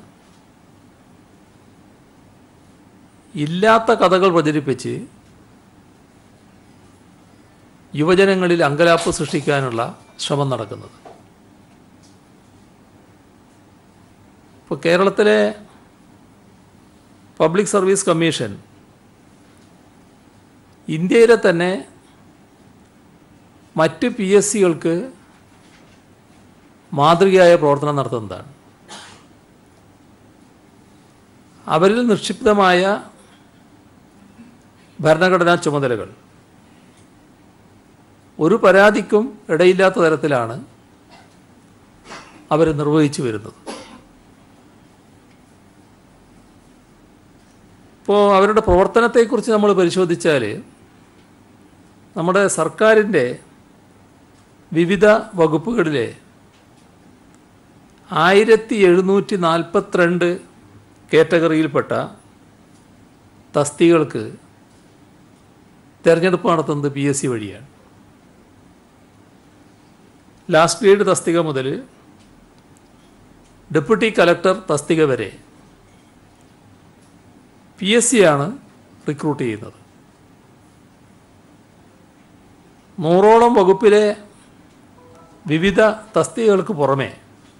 Speaker 3: ഇല്ലാത്ത കഥകൾ പ്രചരിപ്പിച്ച് യുവജനങ്ങളിൽ അങ്കലാപ്പ് സൃഷ്ടിക്കാനുള്ള ശ്രമം നടക്കുന്നത് ഇപ്പോൾ കേരളത്തിലെ പബ്ലിക് സർവീസ് കമ്മീഷൻ ഇന്ത്യയിലെ തന്നെ മറ്റ് പി എസ് സികൾക്ക് മാതൃകയായ പ്രവർത്തനം നടത്തുന്നതാണ് അവരിൽ നിക്ഷിപ്തമായ ഭരണഘടനാ ചുമതലകൾ ഒരു പരാതിക്കും ഇടയില്ലാത്ത തരത്തിലാണ് അവർ നിർവഹിച്ചു വരുന്നത് ഇപ്പോൾ അവരുടെ പ്രവർത്തനത്തെക്കുറിച്ച് നമ്മൾ പരിശോധിച്ചാൽ നമ്മുടെ സർക്കാരിൻ്റെ വിവിധ വകുപ്പുകളിലെ ആയിരത്തി എഴുന്നൂറ്റി നാൽപ്പത്തിരണ്ട് കാറ്റഗറിയിൽപ്പെട്ട തസ്തികൾക്ക് തിരഞ്ഞെടുപ്പ് നടത്തുന്നത് പി എസ് സി വഴിയാണ് ലാസ്റ്റ് ഗ്രേഡ് തസ്തിക മുതൽ ഡെപ്യൂട്ടി കലക്ടർ തസ്തിക വരെ പി എസ് സി ആണ് റിക്രൂട്ട് ചെയ്യുന്നത് നൂറോളം വകുപ്പിലെ വിവിധ തസ്തികകൾക്ക് പുറമെ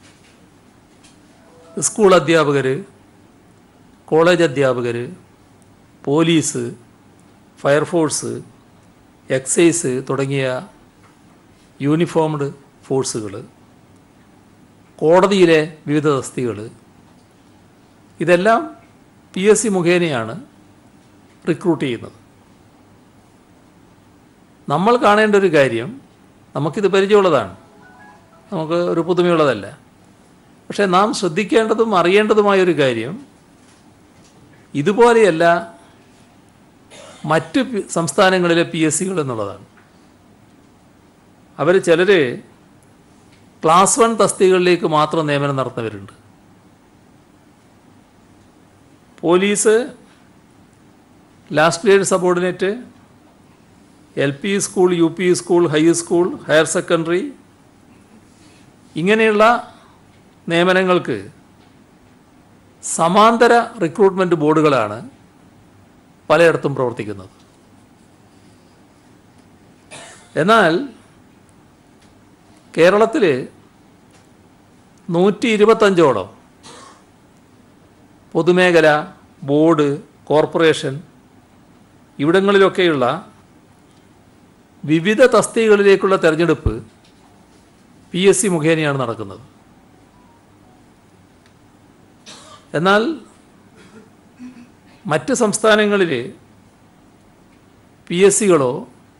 Speaker 3: സ്കൂൾ അധ്യാപകർ കോളേജ് അധ്യാപകർ പോലീസ് ഫയർഫോഴ്സ് എക്സൈസ് തുടങ്ങിയ യൂണിഫോംഡ് ഫോഴ്സുകൾ കോടതിയിലെ വിവിധ തസ്തികൾ ഇതെല്ലാം പി എസ് സി മുഖേനയാണ് റിക്രൂട്ട് ചെയ്യുന്നത് നമ്മൾ കാണേണ്ട ഒരു കാര്യം നമുക്കിത് പരിചയമുള്ളതാണ് നമുക്ക് ഒരു പുതുമയുള്ളതല്ല പക്ഷേ നാം ശ്രദ്ധിക്കേണ്ടതും അറിയേണ്ടതുമായ ഒരു കാര്യം ഇതുപോലെയല്ല മറ്റ് പി- സംസ്ഥാനങ്ങളിലെ പി എസ് സികൾ എന്നുള്ളതാണ് അവർ ചിലർ ക്ലാസ് വൺ തസ്തികകളിലേക്ക് മാത്രം നിയമനം നടത്തുന്നവരുണ്ട് police last grade subordinate L P school U P school high school higher secondary ഇങ്ങനെയുള്ള നിയമനങ്ങൾക്ക് സമാന്തര റിക്രൂട്ട്മെൻറ്റ് ബോർഡുകളാണ് പലയിടത്തും പ്രവർത്തിക്കുന്നത് എന്നാൽ കേരളത്തിൽ നൂറ്റി ഇരുപത്തഞ്ചോളം പൊതുമേഖല ബോർഡ് കോർപ്പറേഷൻ ഇവിടങ്ങളിലൊക്കെയുള്ള വിവിധ തസ്തികകളിലേക്കുള്ള തെരഞ്ഞെടുപ്പ് പി എസ് സി മുഖേനയാണ് നടക്കുന്നത് എന്നാൽ മറ്റ് സംസ്ഥാനങ്ങളിൽ പി എസ് സികളോ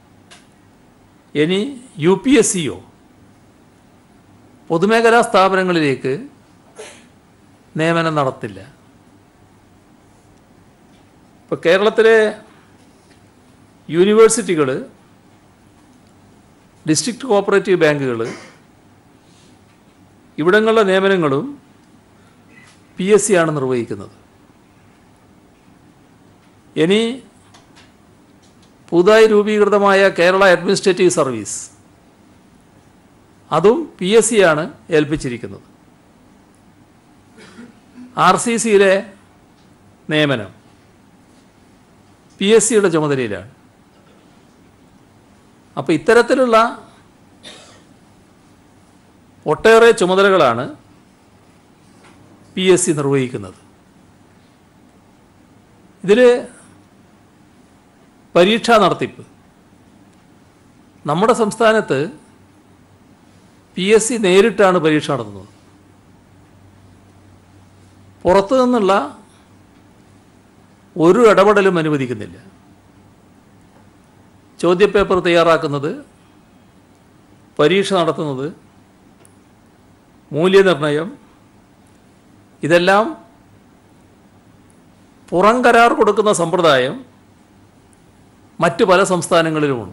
Speaker 3: ഇനി യു പി എസ് സിയോ പൊതുമേഖലാ സ്ഥാപനങ്ങളിലേക്ക് നിയമനം നടത്തില്ല ഇപ്പോൾ കേരളത്തിലെ യൂണിവേഴ്സിറ്റികൾ ഡിസ്ട്രിക്ട് കോപ്പറേറ്റീവ് ബാങ്കുകൾ ഇവിടങ്ങളിലെ നിയമനങ്ങളും പി എസ് സി ആണ് നിർവഹിക്കുന്നത് ഇനി പുതുതായി രൂപീകൃതമായ കേരള അഡ്മിനിസ്ട്രേറ്റീവ് സർവീസ് അതും പി എസ് സി ആണ് ഏൽപ്പിച്ചിരിക്കുന്നത് ആർ സി സിയിലെ നിയമനം പി എസ് സിയുടെ ചുമതലയിലാണ് അപ്പോൾ ഇത്തരത്തിലുള്ള ഒട്ടേറെ ചുമതലകളാണ് പി എസ് സി നിർവഹിക്കുന്നത് ഇതിൽ പരീക്ഷാ നടത്തിപ്പ് നമ്മുടെ സംസ്ഥാനത്ത് പി എസ് സി നേരിട്ടാണ് പരീക്ഷ നടത്തുന്നത് പുറത്തു നിന്നുള്ള ഒരു ഇടപെടലും അനുവദിക്കുന്നില്ല ചോദ്യപേപ്പർ തയ്യാറാക്കുന്നത് പരീക്ഷ നടത്തുന്നത് മൂല്യനിർണയം ഇതെല്ലാം പുറം കരാർ കൊടുക്കുന്ന സമ്പ്രദായം മറ്റ് പല സംസ്ഥാനങ്ങളിലുമുണ്ട്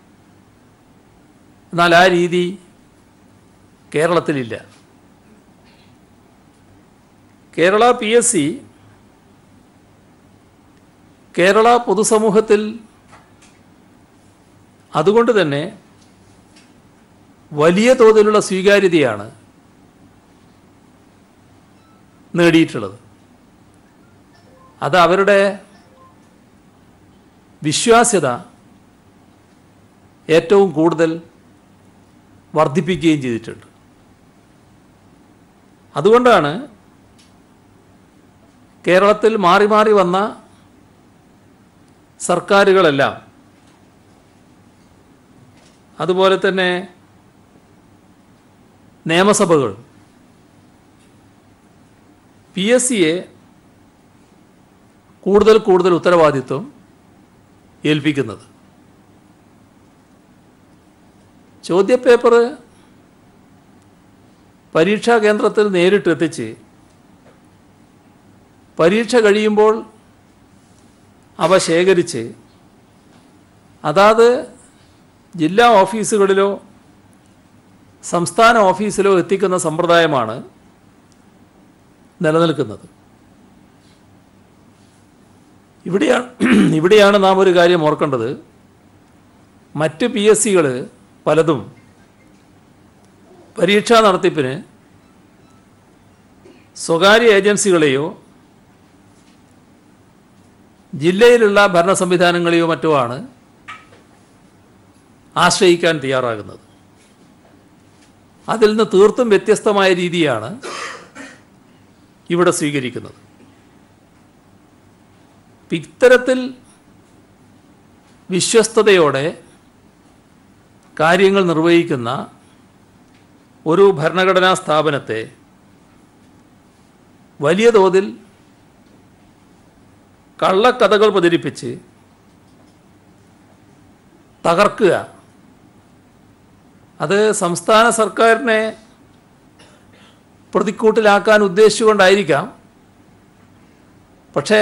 Speaker 3: എന്നാൽ ആ രീതി കേരളത്തിലില്ല Kerala P S C Kerala പൊതുസമൂഹത്തിൽ അതുകൊണ്ട് തന്നെ വലിയ തോതിലുള്ള സ്വീകാര്യതയാണ് നേടിയിട്ടുള്ളത് അത് അവരുടെ വിശ്വാസ്യത ഏറ്റവും കൂടുതൽ വർദ്ധിപ്പിക്കുകയും ചെയ്തിട്ടുണ്ട് അതുകൊണ്ടാണ് കേരളത്തിൽ മാറി മാറി വന്ന സർക്കാരുകളെല്ലാം അതുപോലെ തന്നെ നിയമസഭകൾ പി എസ് സിയെ കൂടുതൽ കൂടുതൽ ഉത്തരവാദിത്വം ഏൽപ്പിക്കുന്നത് ചോദ്യപേപ്പർ പരീക്ഷാ കേന്ദ്രത്തിൽ നേരിട്ട് എത്തിച്ച് പരീക്ഷ കഴിയുമ്പോൾ അവ ശേഖരിച്ച് അതാത് ജില്ലാ ഓഫീസുകളിലോ സംസ്ഥാന ഓഫീസിലോ എത്തിക്കുന്ന സമ്പ്രദായമാണ് നിലനിൽക്കുന്നത് ഇവിടെയാണ് ഇവിടെയാണ് നാം ഒരു കാര്യം ഓർക്കേണ്ടത് മറ്റ് പി എസ് സികൾ പലതും പരീക്ഷാ നടത്തിപ്പിന് സ്വകാര്യ ഏജൻസികളെയോ ജില്ലയിലുള്ള ഭരണ സംവിധാനങ്ങളെയോ മറ്റോ ആണ് ആശ്രയിക്കാൻ തയ്യാറാകുന്നത് അതിൽ നിന്ന് തീർത്തും വ്യത്യസ്തമായ രീതിയാണ് ഇവിടെ സ്വീകരിക്കുന്നത് ഇത്തരത്തിൽ വിശ്വസ്തയോടെ കാര്യങ്ങൾ നിർവഹിക്കുന്ന ഒരു ഭരണഘടനാ സ്ഥാപനത്തെ വലിയ തോതിൽ കള്ളക്കഥകൾ പ്രചരിപ്പിച്ച് തകർക്കുക അത് സംസ്ഥാന സർക്കാരിനെ പ്രതിക്കൂട്ടിലാക്കാൻ ഉദ്ദേശിച്ചുകൊണ്ടായിരിക്കാം പക്ഷേ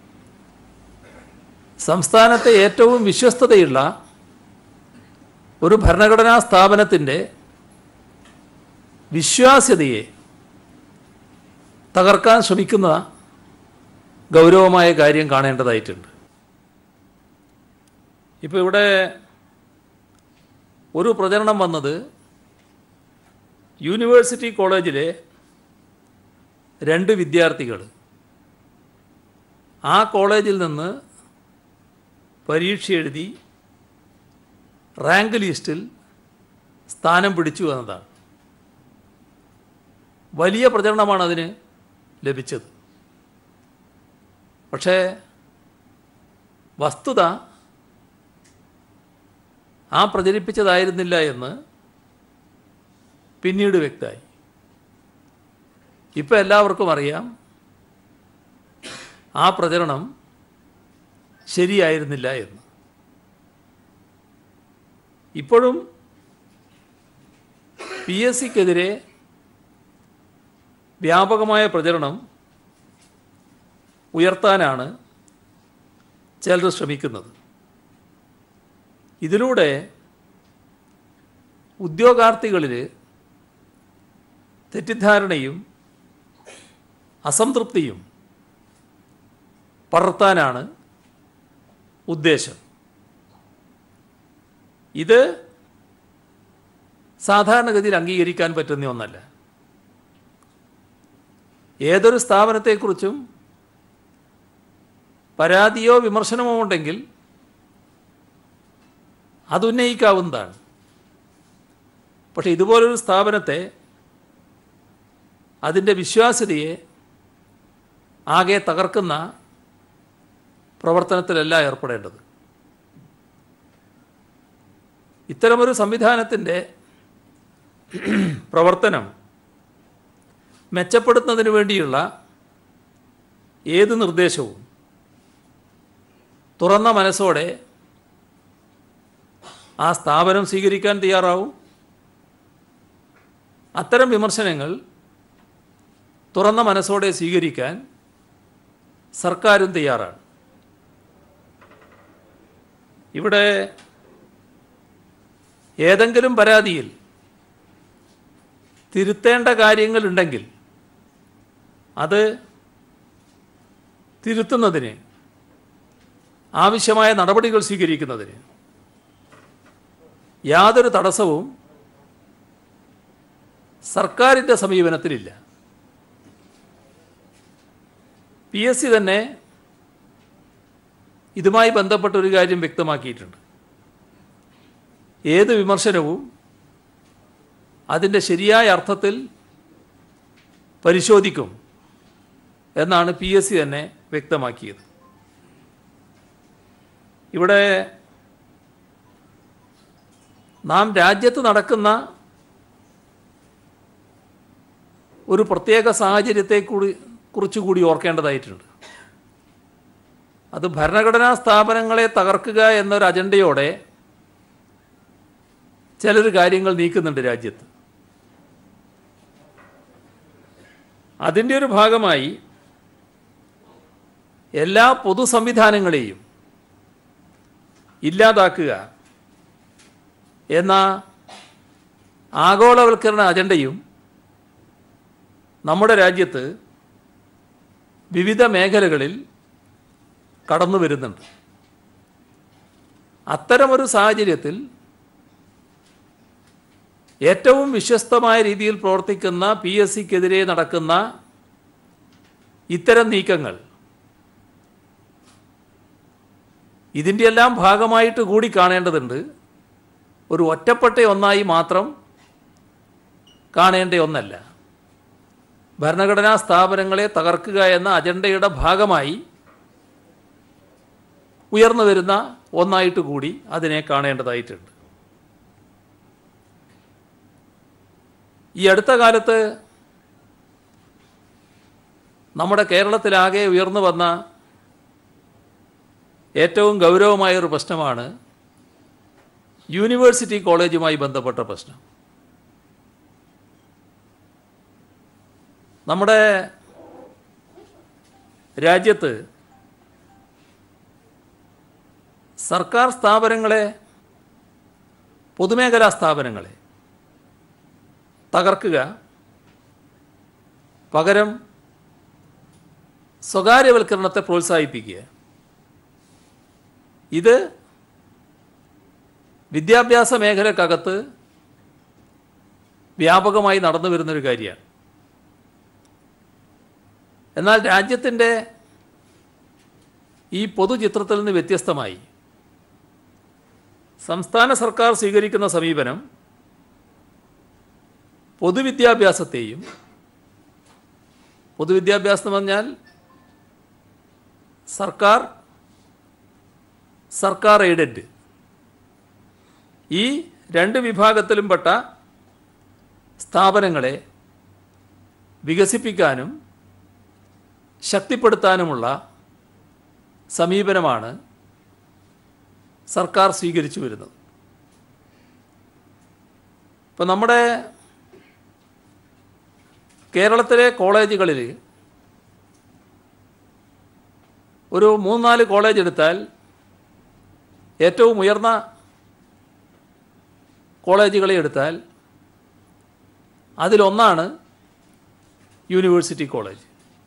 Speaker 3: സംസ്ഥാനത്തെ ഏറ്റവും വിശ്വസ്തതയുള്ള ഒരു ഭരണഘടനാ സ്ഥാപനത്തിൻ്റെ വിശ്വാസ്യതയെ തകർക്കാൻ ശ്രമിക്കുന്ന ഗൗരവമായ കാര്യം കാണേണ്ടതായിട്ടുണ്ട് ഇപ്പോൾ ഇവിടെ ഒരു പ്രചരണം വന്നത് യൂണിവേഴ്സിറ്റി കോളേജിലെ രണ്ട് വിദ്യാർത്ഥികൾ ആ കോളേജിൽ നിന്ന് പരീക്ഷ എഴുതി റാങ്ക് ലിസ്റ്റിൽ സ്ഥാനം പിടിച്ചു എന്നതാണ് വലിയ പ്രചരണമാണ് അതിന് ലഭിച്ചത് പക്ഷേ വസ്തുത ആ പ്രചരിപ്പിച്ചതായിരുന്നില്ല എന്ന് പിന്നീട് വ്യക്തമായി ഇപ്പം എല്ലാവർക്കും അറിയാം ആ പ്രചരണം ശരിയായിരുന്നില്ല എന്ന് ഇപ്പോഴും പി എസ് സിക്കെതിരെ വ്യാപകമായ പ്രചരണം ഉയർത്താനാണ് ചിലർ ശ്രമിക്കുന്നത് ഇതിലൂടെ ഉദ്യോഗാർത്ഥികളിൽ തെറ്റിദ്ധാരണയും അസംതൃപ്തിയും പടർത്താനാണ് ഉദ്ദേശം ഇത് സാധാരണഗതിയിൽ അംഗീകരിക്കാൻ പറ്റുന്ന ഒന്നല്ല ഏതൊരു സ്ഥാപനത്തെക്കുറിച്ചും പരാതിയോ വിമർശനമോ ഉണ്ടെങ്കിൽ അത് ഉന്നയിക്കാവുന്നതാണ് പക്ഷേ ഇതുപോലൊരു സ്ഥാപനത്തെ അതിൻ്റെ വിശ്വാസ്യതയെ ആകെ തകർക്കുന്ന പ്രവർത്തനത്തിലല്ല ഏർപ്പെടേണ്ടത് ഇത്തരമൊരു സംവിധാനത്തിൻ്റെ പ്രവർത്തനം മെച്ചപ്പെടുത്തുന്നതിന് വേണ്ടിയുള്ള ഏത് നിർദ്ദേശവും തുറന്ന മനസ്സോടെ ആ സ്ഥാപനം സ്വീകരിക്കാൻ തയ്യാറാവും അത്തരം വിമർശനങ്ങൾ തുറന്ന മനസ്സോടെ സ്വീകരിക്കാൻ സർക്കാരും തയ്യാറാണ് ഇവിടെ ഏതെങ്കിലും പരാതിയിൽ തിരുത്തേണ്ട കാര്യങ്ങളുണ്ടെങ്കിൽ അത് തിരുത്തുന്നതിന് ആവശ്യമായ നടപടികൾ സ്വീകരിക്കുന്നതിന് യാതൊരു തടസ്സവും സർക്കാരിൻ്റെ സമീപനത്തിലില്ല പി എസ് സി തന്നെ ഇതുമായി ബന്ധപ്പെട്ട ഒരു കാര്യം വ്യക്തമാക്കിയിട്ടുണ്ട് ഏത് വിമർശനവും അതിൻ്റെ ശരിയായ അർത്ഥത്തിൽ പരിശോധിക്കും എന്നാണ് പി എസ് സി തന്നെ വ്യക്തമാക്കിയത് ഇവിടെ നാം രാജ്യത്ത് നടക്കുന്ന ഒരു പ്രത്യേക സാഹചര്യത്തെ കൂടി കുറിച്ചുകൂടി ഓർക്കേണ്ടതായിട്ടുണ്ട് അത് ഭരണഘടനാ സ്ഥാപനങ്ങളെ തകർക്കുക എന്നൊരു അജണ്ടയോടെ ചിലർ കാര്യങ്ങൾ നീക്കുന്നുണ്ട് രാജ്യത്ത് അതിൻ്റെ ഒരു ഭാഗമായി എല്ലാ പൊതു സംവിധാനങ്ങളെയും ഇല്ലാതാക്കുക എന്ന ആഗോളവൽക്കരണ അജണ്ടയും നമ്മുടെ രാജ്യത്ത് വിവിധ മേഖലകളിൽ കടന്നു വരുന്നുണ്ട് അത്തരമൊരു സാഹചര്യത്തിൽ ഏറ്റവും വിശ്വസ്തമായ രീതിയിൽ പ്രവർത്തിക്കുന്ന പി എസ് സിക്കെതിരെ നടക്കുന്ന ഇത്തരം നീക്കങ്ങൾ ഇതിൻ്റെ എല്ലാം ഭാഗമായിട്ട് കൂടി കാണേണ്ടതുണ്ട് ഒരു ഒറ്റപ്പെട്ട ഒന്നായി മാത്രം കാണേണ്ട ഒന്നല്ല ഭരണഘടനാ സ്ഥാപനങ്ങളെ തകർക്കുക എന്ന അജണ്ടയുടെ ഭാഗമായി ഉയർന്നു വരുന്ന ഒന്നായിട്ട് കൂടി അതിനെ കാണേണ്ടതായിട്ടുണ്ട് ഈ അടുത്ത കാലത്ത് നമ്മുടെ കേരളത്തിലാകെ ഉയർന്നു വന്ന ഏറ്റവും ഗൗരവമായ ഒരു പ്രശ്നമാണ് യൂണിവേഴ്സിറ്റി കോളേജുമായി ബന്ധപ്പെട്ട പ്രശ്നം നമ്മുടെ രാജ്യത്ത് സർക്കാർ സ്ഥാപനങ്ങളെ പൊതുമേഖലാ സ്ഥാപനങ്ങളെ തകർക്കുക പകരം സ്വകാര്യവൽക്കരണത്തെ പ്രോത്സാഹിപ്പിക്കുക ഇത് വിദ്യാഭ്യാസ മേഖലക്കകത്ത് വ്യാപകമായി നടന്നു വരുന്നൊരു കാര്യമാണ് എന്നാൽ രാജ്യത്തിൻ്റെ ഈ പൊതുചിത്രത്തിൽ നിന്ന് വ്യത്യസ്തമായി സംസ്ഥാന സർക്കാർ സ്വീകരിക്കുന്ന സമീപനം പൊതുവിദ്യാഭ്യാസത്തെയും പൊതുവിദ്യാഭ്യാസം എന്ന് പറഞ്ഞാൽ സർക്കാർ സർക്കാർ എയ്ഡഡ് ഈ രണ്ട് വിഭാഗത്തിലും പെട്ട സ്ഥാപനങ്ങളെ വികസിപ്പിക്കാനും ശക്തിപ്പെടുത്താനുമുള്ള സമീപനമാണ് സർക്കാർ സ്വീകരിച്ചു വരുന്നത് ഇപ്പം നമ്മുടെ കേരളത്തിലെ കോളേജുകളിൽ ഒരു മൂന്നാല് കോളേജ് എടുത്താൽ ഏറ്റവും ഉയർന്ന കോളേജുകളെ എടുത്താൽ അതിലൊന്നാണ് യൂണിവേഴ്സിറ്റി കോളേജ്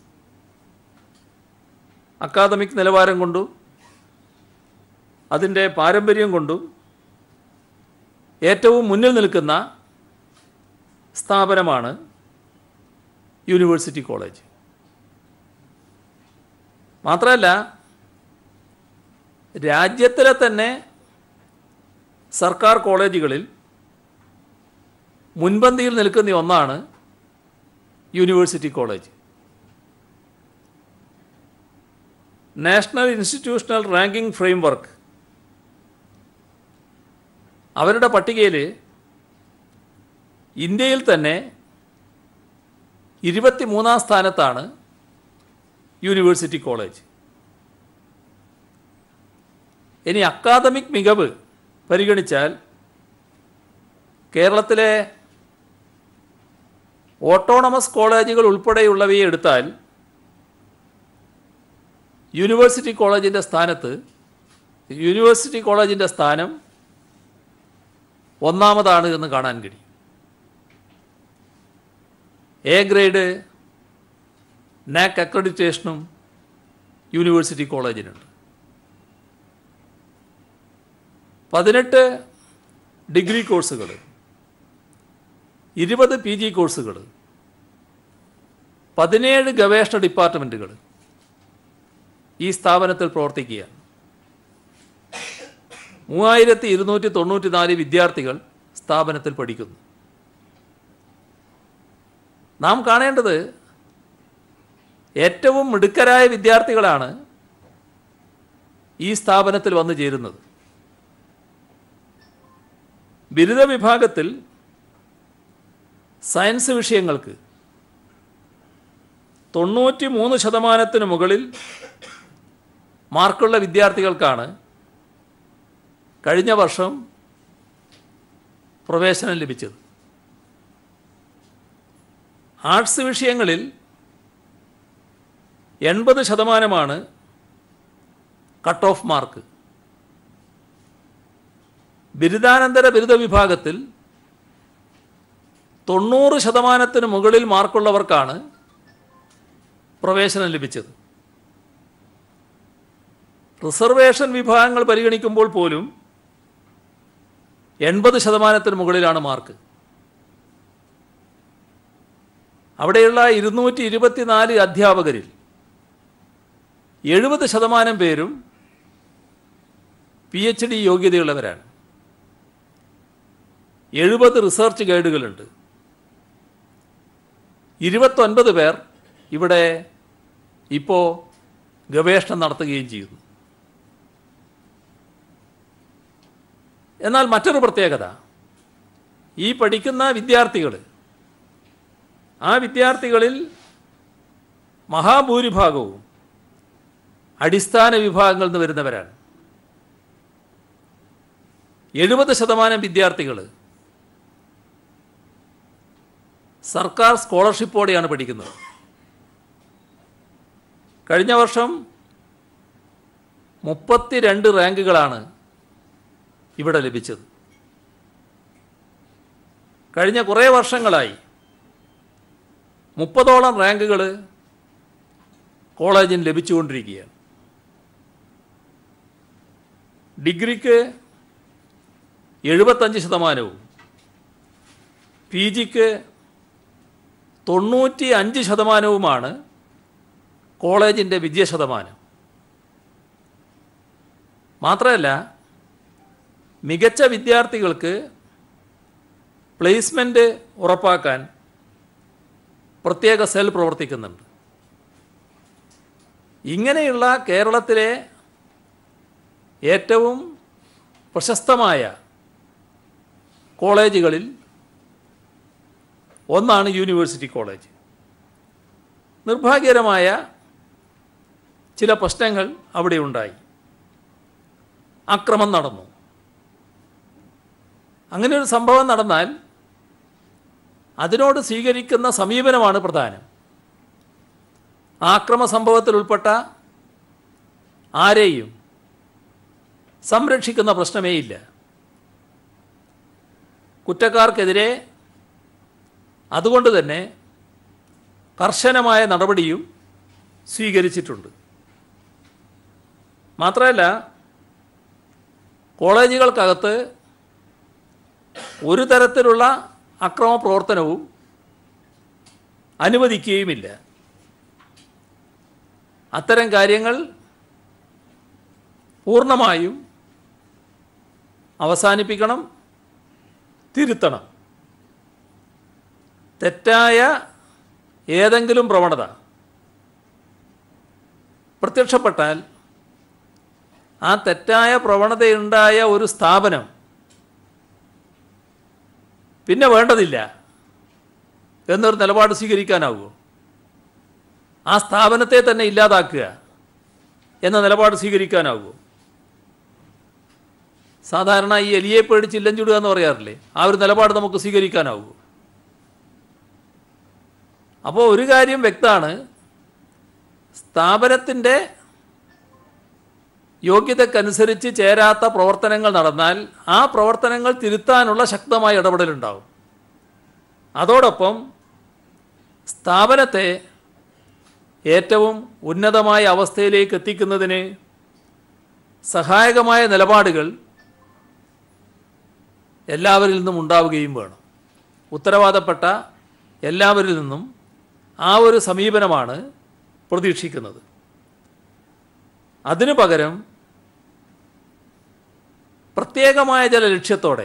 Speaker 3: അക്കാദമിക് നിലവാരം കൊണ്ടും അതിൻ്റെ പാരമ്പര്യം കൊണ്ടും ഏറ്റവും മുന്നിൽ നിൽക്കുന്ന സ്ഥാപനമാണ് യൂണിവേഴ്സിറ്റി കോളേജ് മാത്രമല്ല രാജ്യത്തിലെ തന്നെ സർക്കാർ കോളേജുകളിൽ മുൻപന്തിയിൽ നിൽക്കുന്ന ഒന്നാണ് university college national institutional ranking framework അവരുടെ പട്ടികയിൽ ഇന്ത്യയിൽ തന്നെ ഇരുപത്തിമൂന്നാം സ്ഥാനത്താണ് യൂണിവേഴ്സിറ്റി കോളേജ് ഇനി അക്കാദമിക് മികവ് പരിഗണിച്ചാൽ കേരളത്തിലെ ഓട്ടോണമസ് കോളേജുകൾ ഉൾപ്പെടെയുള്ളവയെ എടുത്താൽ യൂണിവേഴ്സിറ്റി കോളേജിൻ്റെ സ്ഥാനത്ത് യൂണിവേഴ്സിറ്റി കോളേജിൻ്റെ സ്ഥാനം ഒന്നാമതാണ് എന്ന് കാണാൻ കഴിയും എ ഗ്രേഡ് നാക് അക്രഡിറ്റേഷനും യൂണിവേഴ്സിറ്റി കോളേജിനുണ്ട് പതിനെട്ട് ഡിഗ്രി കോഴ്സുകൾ ഇരുപത് പി ജി കോഴ്സുകൾ പതിനേഴ് ഗവേഷണ ഡിപ്പാർട്ട്മെൻറ്റുകൾ ഈ സ്ഥാപനത്തിൽ പ്രവർത്തിക്കുകയാണ് മൂവായിരത്തി ഇരുന്നൂറ്റി തൊണ്ണൂറ്റി നാല് വിദ്യാർത്ഥികൾ സ്ഥാപനത്തിൽ പഠിക്കുന്നു നാം കാണേണ്ടത് ഏറ്റവും മിടുക്കരായ വിദ്യാർത്ഥികളാണ് ഈ സ്ഥാപനത്തിൽ വന്നു ചേരുന്നത് ബിരുദ വിഭാഗത്തിൽ സയൻസ് വിഷയങ്ങൾക്ക് തൊണ്ണൂറ്റി മൂന്ന് ശതമാനത്തിന് മുകളിൽ മാർക്കുള്ള വിദ്യാർത്ഥികൾക്കാണ് കഴിഞ്ഞ വർഷം പ്രവേശനം ലഭിച്ചത് ആർട്സ് വിഷയങ്ങളിൽ എൺപത് ശതമാനമാണ് കട്ട് ഓഫ് മാർക്ക് ബിരുദാനന്തര ബിരുദ വിഭാഗത്തിൽ തൊണ്ണൂറ് ശതമാനത്തിന് മുകളിൽ മാർക്കുള്ളവർക്കാണ് പ്രവേശനം ലഭിച്ചത് റിസർവേഷൻ വിഭാഗങ്ങൾ പരിഗണിക്കുമ്പോൾ പോലും എൺപത് ശതമാനത്തിന് മുകളിലാണ് മാർക്ക് അവിടെയുള്ള ഇരുന്നൂറ്റി ഇരുപത്തിനാല് അധ്യാപകരിൽ എഴുപത് ശതമാനം പേരും പി എച്ച് ഡി യോഗ്യതയുള്ളവരാണ് എഴുപത് റിസർച്ച് ഗൈഡുകളുണ്ട് ഇരുപത്തൊൻപത് പേർ ഇവിടെ ഇപ്പോൾ ഗവേഷണം നടത്തുകയും ചെയ്യുന്നു എന്നാൽ മറ്റൊരു പ്രത്യേകത ഈ പഠിക്കുന്ന വിദ്യാർത്ഥികൾ ആ വിദ്യാർത്ഥികളിൽ മഹാഭൂരിഭാഗവും അടിസ്ഥാന വിഭാഗങ്ങളിൽ നിന്ന് വരുന്നവരാണ് എഴുപത് ശതമാനം വിദ്യാർത്ഥികൾ സർക്കാർ സ്കോളർഷിപ്പോടെയാണ് പഠിക്കുന്നത് കഴിഞ്ഞ വർഷം മുപ്പത്തിരണ്ട് റാങ്കുകളാണ് ഇവിടെ ലഭിച്ചത് കഴിഞ്ഞ കുറേ വർഷങ്ങളായി മുപ്പതോളം റാങ്കുകൾ കോളേജിന് ലഭിച്ചുകൊണ്ടിരിക്കുകയാണ് ഡിഗ്രിക്ക് എഴുപത്തഞ്ച് ശതമാനവും പി ജിക്ക് തൊണ്ണൂറ്റി അഞ്ച് ശതമാനവുമാണ് കോളേജിൻ്റെ വിജയശതമാനം മാത്രമല്ല മികച്ച വിദ്യാർത്ഥികൾക്ക് പ്ലേസ്മെൻറ്റ് ഉറപ്പാക്കാൻ പ്രത്യേക സെൽ പ്രവർത്തിക്കുന്നുണ്ട് ഇങ്ങനെയുള്ള കേരളത്തിലെ ഏറ്റവും പ്രശസ്തമായ കോളേജുകളിൽ ഒന്നാണ് യൂണിവേഴ്സിറ്റി കോളേജ് നിർഭാഗ്യകരമായ ചില പ്രശ്നങ്ങൾ അവിടെ ഉണ്ടായി അക്രമം നടന്നു അങ്ങനെ ഒരു സംഭവം നടന്നാൽ അതിനോട് സ്വീകരിക്കുന്ന സമീപനമാണ് പ്രധാനം ആക്രമ സംഭവത്തിൽ ഉൾപ്പെട്ട ആരെയും സംരക്ഷിക്കുന്ന പ്രശ്നമേ ഇല്ല കുറ്റക്കാർക്കെതിരെ അതുകൊണ്ട് തന്നെ കർശനമായ നടപടിയും സ്വീകരിച്ചിട്ടുണ്ട് മാത്രമല്ല കോളേജുകൾക്കകത്ത് ഒരു തരത്തിലുള്ള അക്രമ പ്രവർത്തനവും അനുവദിക്കുകയുമില്ല അത്തരം കാര്യങ്ങൾ പൂർണ്ണമായും അവസാനിപ്പിക്കണം തിരുത്തണം തെറ്റായ ഏതെങ്കിലും പ്രവണത പ്രത്യക്ഷപ്പെട്ടാൽ ആ തെറ്റായ പ്രവണതയുണ്ടായ ഒരു സ്ഥാപനം പിന്നെ വേണ്ടതില്ല എന്നൊരു നിലപാട് സ്വീകരിക്കാനാവുമോ ആ സ്ഥാപനത്തെ തന്നെ ഇല്ലാതാക്കുക എന്ന നിലപാട് സ്വീകരിക്കാനാവുമോ സാധാരണ ഈ എലിയെ പേടിച്ച് ഇല്ലം ചുടുക എന്ന് പറയാറില്ലേ ആ ഒരു നിലപാട് നമുക്ക് സ്വീകരിക്കാനാവുമോ അപ്പോൾ ഒരു കാര്യം വ്യക്തമാണ് സ്ഥാപനത്തിൻ്റെ യോഗ്യതക്കനുസരിച്ച് ചേരാത്ത പ്രവർത്തനങ്ങൾ നടന്നാൽ ആ പ്രവർത്തനങ്ങൾ തിരുത്താനുള്ള ശക്തമായ ഇടപെടലുണ്ടാവും അതോടൊപ്പം സ്ഥാപനത്തെ ഏറ്റവും ഉന്നതമായ അവസ്ഥയിലേക്ക് എത്തിക്കുന്നതിന് സഹായകമായ നിലപാടുകൾ എല്ലാവരിൽ നിന്നും ഉണ്ടാവുകയും വേണം ഉത്തരവാദപ്പെട്ട എല്ലാവരിൽ നിന്നും ആ ഒരു സമീപനമാണ് പ്രതീക്ഷിക്കുന്നത് അതിനു പകരം പ്രത്യേകമായ ചില ലക്ഷ്യത്തോടെ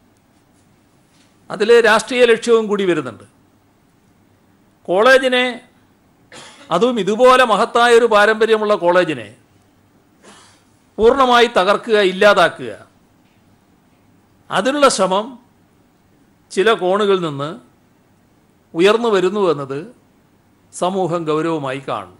Speaker 3: അതിൽ രാഷ്ട്രീയ ലക്ഷ്യവും കൂടി വരുന്നുണ്ട് കോളേജിനെ അതും ഇതുപോലെ മഹത്തായ ഒരു പാരമ്പര്യമുള്ള കോളേജിനെ പൂർണ്ണമായി തകർക്കുക ഇല്ലാതാക്കുക അതിനുള്ള ശ്രമം ചില കോണുകളിൽ നിന്ന് ഉയർന്നു വരുന്നു എന്നത് സമൂഹം ഗൗരവമായി കാണണം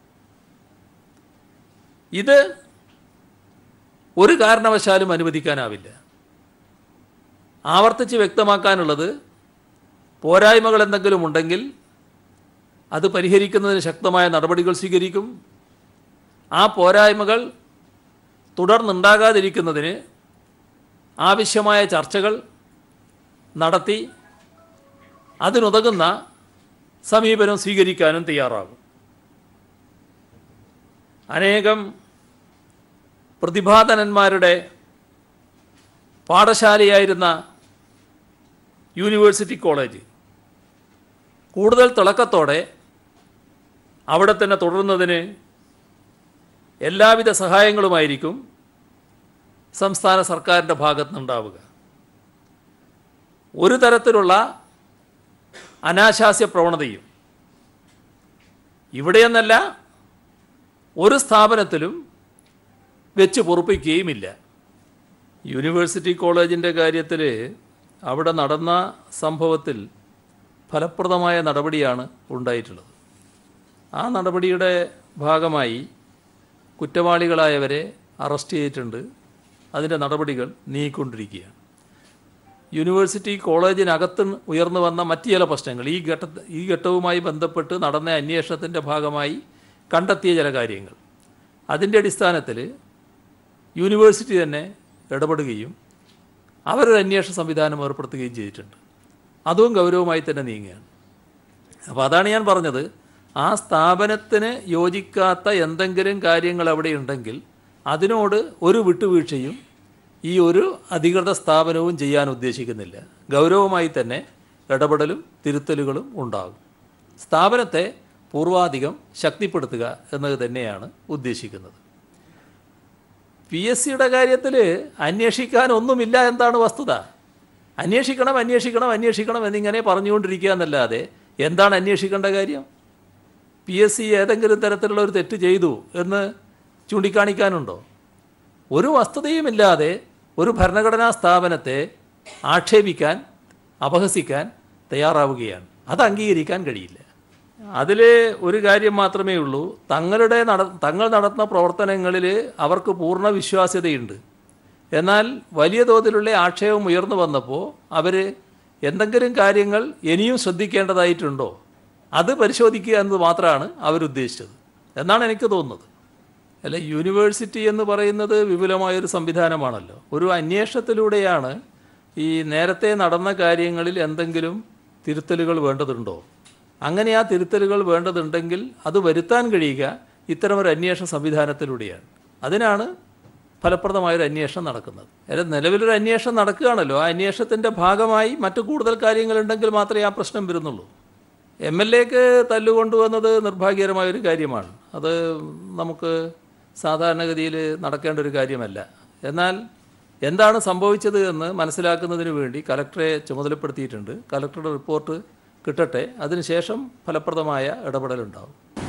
Speaker 3: ഇത് ഒരു കാരണവശാലും അനുവദിക്കാനാവില്ല ആവർത്തിച്ച് വ്യക്തമാക്കാനുള്ളത് പോരായ്മകൾ എന്തെങ്കിലും ഉണ്ടെങ്കിൽ അത് പരിഹരിക്കുന്നതിന് ശക്തമായ നടപടികൾ സ്വീകരിക്കും ആ പോരായ്മകൾ തുടർന്നുണ്ടാകാതിരിക്കുന്നതിന് ആവശ്യമായ ചർച്ചകൾ നടത്തി അതിനുതകുന്ന സമീപനം സ്വീകരിക്കാനും തയ്യാറാകും അനേകം പ്രതിഭാധനന്മാരുടെ പാഠശാലയായിരുന്ന യൂണിവേഴ്സിറ്റി കോളേജ് കൂടുതൽ തിളക്കത്തോടെ അവിടെ തന്നെ തുടരുന്നതിന് എല്ലാവിധ സഹായങ്ങളുമായിരിക്കും സംസ്ഥാന സർക്കാരിൻ്റെ ഭാഗത്ത് നിന്നുണ്ടാവുക ഒരു തരത്തിലുള്ള അനാശാസ്യ പ്രവണതയും ഇവിടെയെന്നല്ല ഒരു സ്ഥാപനത്തിലും വെച്ച് പൊറുപ്പിക്കുകയുമില്ല യൂണിവേഴ്സിറ്റി കോളേജിൻ്റെ കാര്യത്തിൽ അവിടെ നടന്ന സംഭവത്തിൽ ഫലപ്രദമായ നടപടിയാണ് ഉണ്ടായിട്ടുള്ളത് ആ നടപടിയുടെ ഭാഗമായി കുറ്റവാളികളായവരെ അറസ്റ്റ് ചെയ്തിട്ടുണ്ട് അതിൻ്റെ നടപടികൾ നീങ്ങിക്കൊണ്ടിരിക്കുകയാണ് യൂണിവേഴ്സിറ്റി കോളേജിനകത്ത് ഉയർന്നു വന്ന മറ്റ് ചില പ്രശ്നങ്ങൾ ഈ ഘട്ട ഈ ഘട്ടവുമായി ബന്ധപ്പെട്ട് നടന്ന അന്വേഷണത്തിൻ്റെ ഭാഗമായി കണ്ടെത്തിയ ചില കാര്യങ്ങൾ അതിൻ്റെ അടിസ്ഥാനത്തിൽ യൂണിവേഴ്സിറ്റി തന്നെ ഇടപെടുകയും അവരൊരു അന്വേഷണ സംവിധാനം ഏർപ്പെടുത്തുകയും ചെയ്തിട്ടുണ്ട് അതും ഗൗരവമായി തന്നെ നീങ്ങുകയാണ് അപ്പോൾ അതാണ് ഞാൻ പറഞ്ഞത് ആ സ്ഥാപനത്തിന് യോജിക്കാത്ത എന്തെങ്കിലും കാര്യങ്ങൾ അവിടെ ഉണ്ടെങ്കിൽ അതിനോട് ഒരു വിട്ടുവീഴ്ചയും ഈ ഒരു അധികൃത സ്ഥാപനവും ചെയ്യാൻ ഉദ്ദേശിക്കുന്നില്ല ഗൗരവമായി തന്നെ ഇടപെടലും തിരുത്തലുകളും ഉണ്ടാകും സ്ഥാപനത്തെ പൂർവാധികം ശക്തിപ്പെടുത്തുക എന്നത് തന്നെയാണ് ഉദ്ദേശിക്കുന്നത് പി എസ് സിയുടെ കാര്യത്തിൽ അന്വേഷിക്കാൻ ഒന്നുമില്ല എന്താണ് വസ്തുത അന്വേഷിക്കണം അന്വേഷിക്കണം അന്വേഷിക്കണം എന്നിങ്ങനെ പറഞ്ഞുകൊണ്ടിരിക്കുക എന്നല്ലാതെ എന്താണ് അന്വേഷിക്കേണ്ട കാര്യം പി എസ് സി ഏതെങ്കിലും തരത്തിലുള്ള ഒരു തെറ്റ് ചെയ്തു എന്ന് ചൂണ്ടിക്കാണിക്കാനുണ്ടോ ഒരു വസ്തുതയുമില്ലാതെ ഒരു ഭരണഘടനാ സ്ഥാപനത്തെ ആക്ഷേപിക്കാൻ അപഹസിക്കാൻ തയ്യാറാവുകയാണ് അത് അംഗീകരിക്കാൻ കഴിയില്ല അതിൽ ഒരു കാര്യം മാത്രമേ ഉള്ളൂ തങ്ങളുടെ നട തങ്ങൾ നടത്തുന്ന പ്രവർത്തനങ്ങളിൽ അവർക്ക് പൂർണ്ണ വിശ്വാസ്യതയുണ്ട് എന്നാൽ വലിയ തോതിലുള്ള ആക്ഷേപം ഉയർന്നു വന്നപ്പോൾ അവർ എന്തെങ്കിലും കാര്യങ്ങൾ ഇനിയും ശ്രദ്ധിക്കേണ്ടതായിട്ടുണ്ടോ അത് പരിശോധിക്കുക എന്നത് മാത്രമാണ് അവരുദ്ദേശിച്ചത് എന്നാണ് എനിക്ക് തോന്നുന്നത് അല്ല യൂണിവേഴ്സിറ്റി എന്ന് പറയുന്നത് വിപുലമായൊരു സംവിധാനമാണല്ലോ ഒരു അന്വേഷണത്തിലൂടെയാണ് ഈ നേരത്തെ നടന്ന കാര്യങ്ങളിൽ എന്തെങ്കിലും തിരുത്തലുകൾ വേണ്ടതുണ്ടോ അങ്ങനെ ആ തിരുത്തലുകൾ വേണ്ടതുണ്ടെങ്കിൽ അത് വരുത്താൻ കഴിയുക ഇത്തരമൊരു അന്വേഷണ സംവിധാനത്തിലൂടെയാണ് അതിനാണ് ഫലപ്രദമായൊരു അന്വേഷണം നടക്കുന്നത് അതായത് നിലവിലൊരു അന്വേഷണം നടക്കുകയാണല്ലോ ആ അന്വേഷണത്തിൻ്റെ ഭാഗമായി മറ്റു കൂടുതൽ കാര്യങ്ങളുണ്ടെങ്കിൽ മാത്രമേ ആ പ്രശ്നം വരുന്നുള്ളൂ എം എൽ എക്ക് തല്ലുകൊണ്ടുവന്നത് നിർഭാഗ്യകരമായൊരു കാര്യമാണ് അത് നമുക്ക് സാധാരണഗതിയിൽ നടക്കേണ്ട ഒരു കാര്യമല്ല എന്നാൽ എന്താണ് സംഭവിച്ചത് എന്ന് മനസ്സിലാക്കുന്നതിന് വേണ്ടി കലക്ടറെ ചുമതലപ്പെടുത്തിയിട്ടുണ്ട് കലക്ടറുടെ റിപ്പോർട്ട് കിട്ടട്ടെ അതിനുശേഷം ഫലപ്രദമായ ഇടപെടലുണ്ടാവും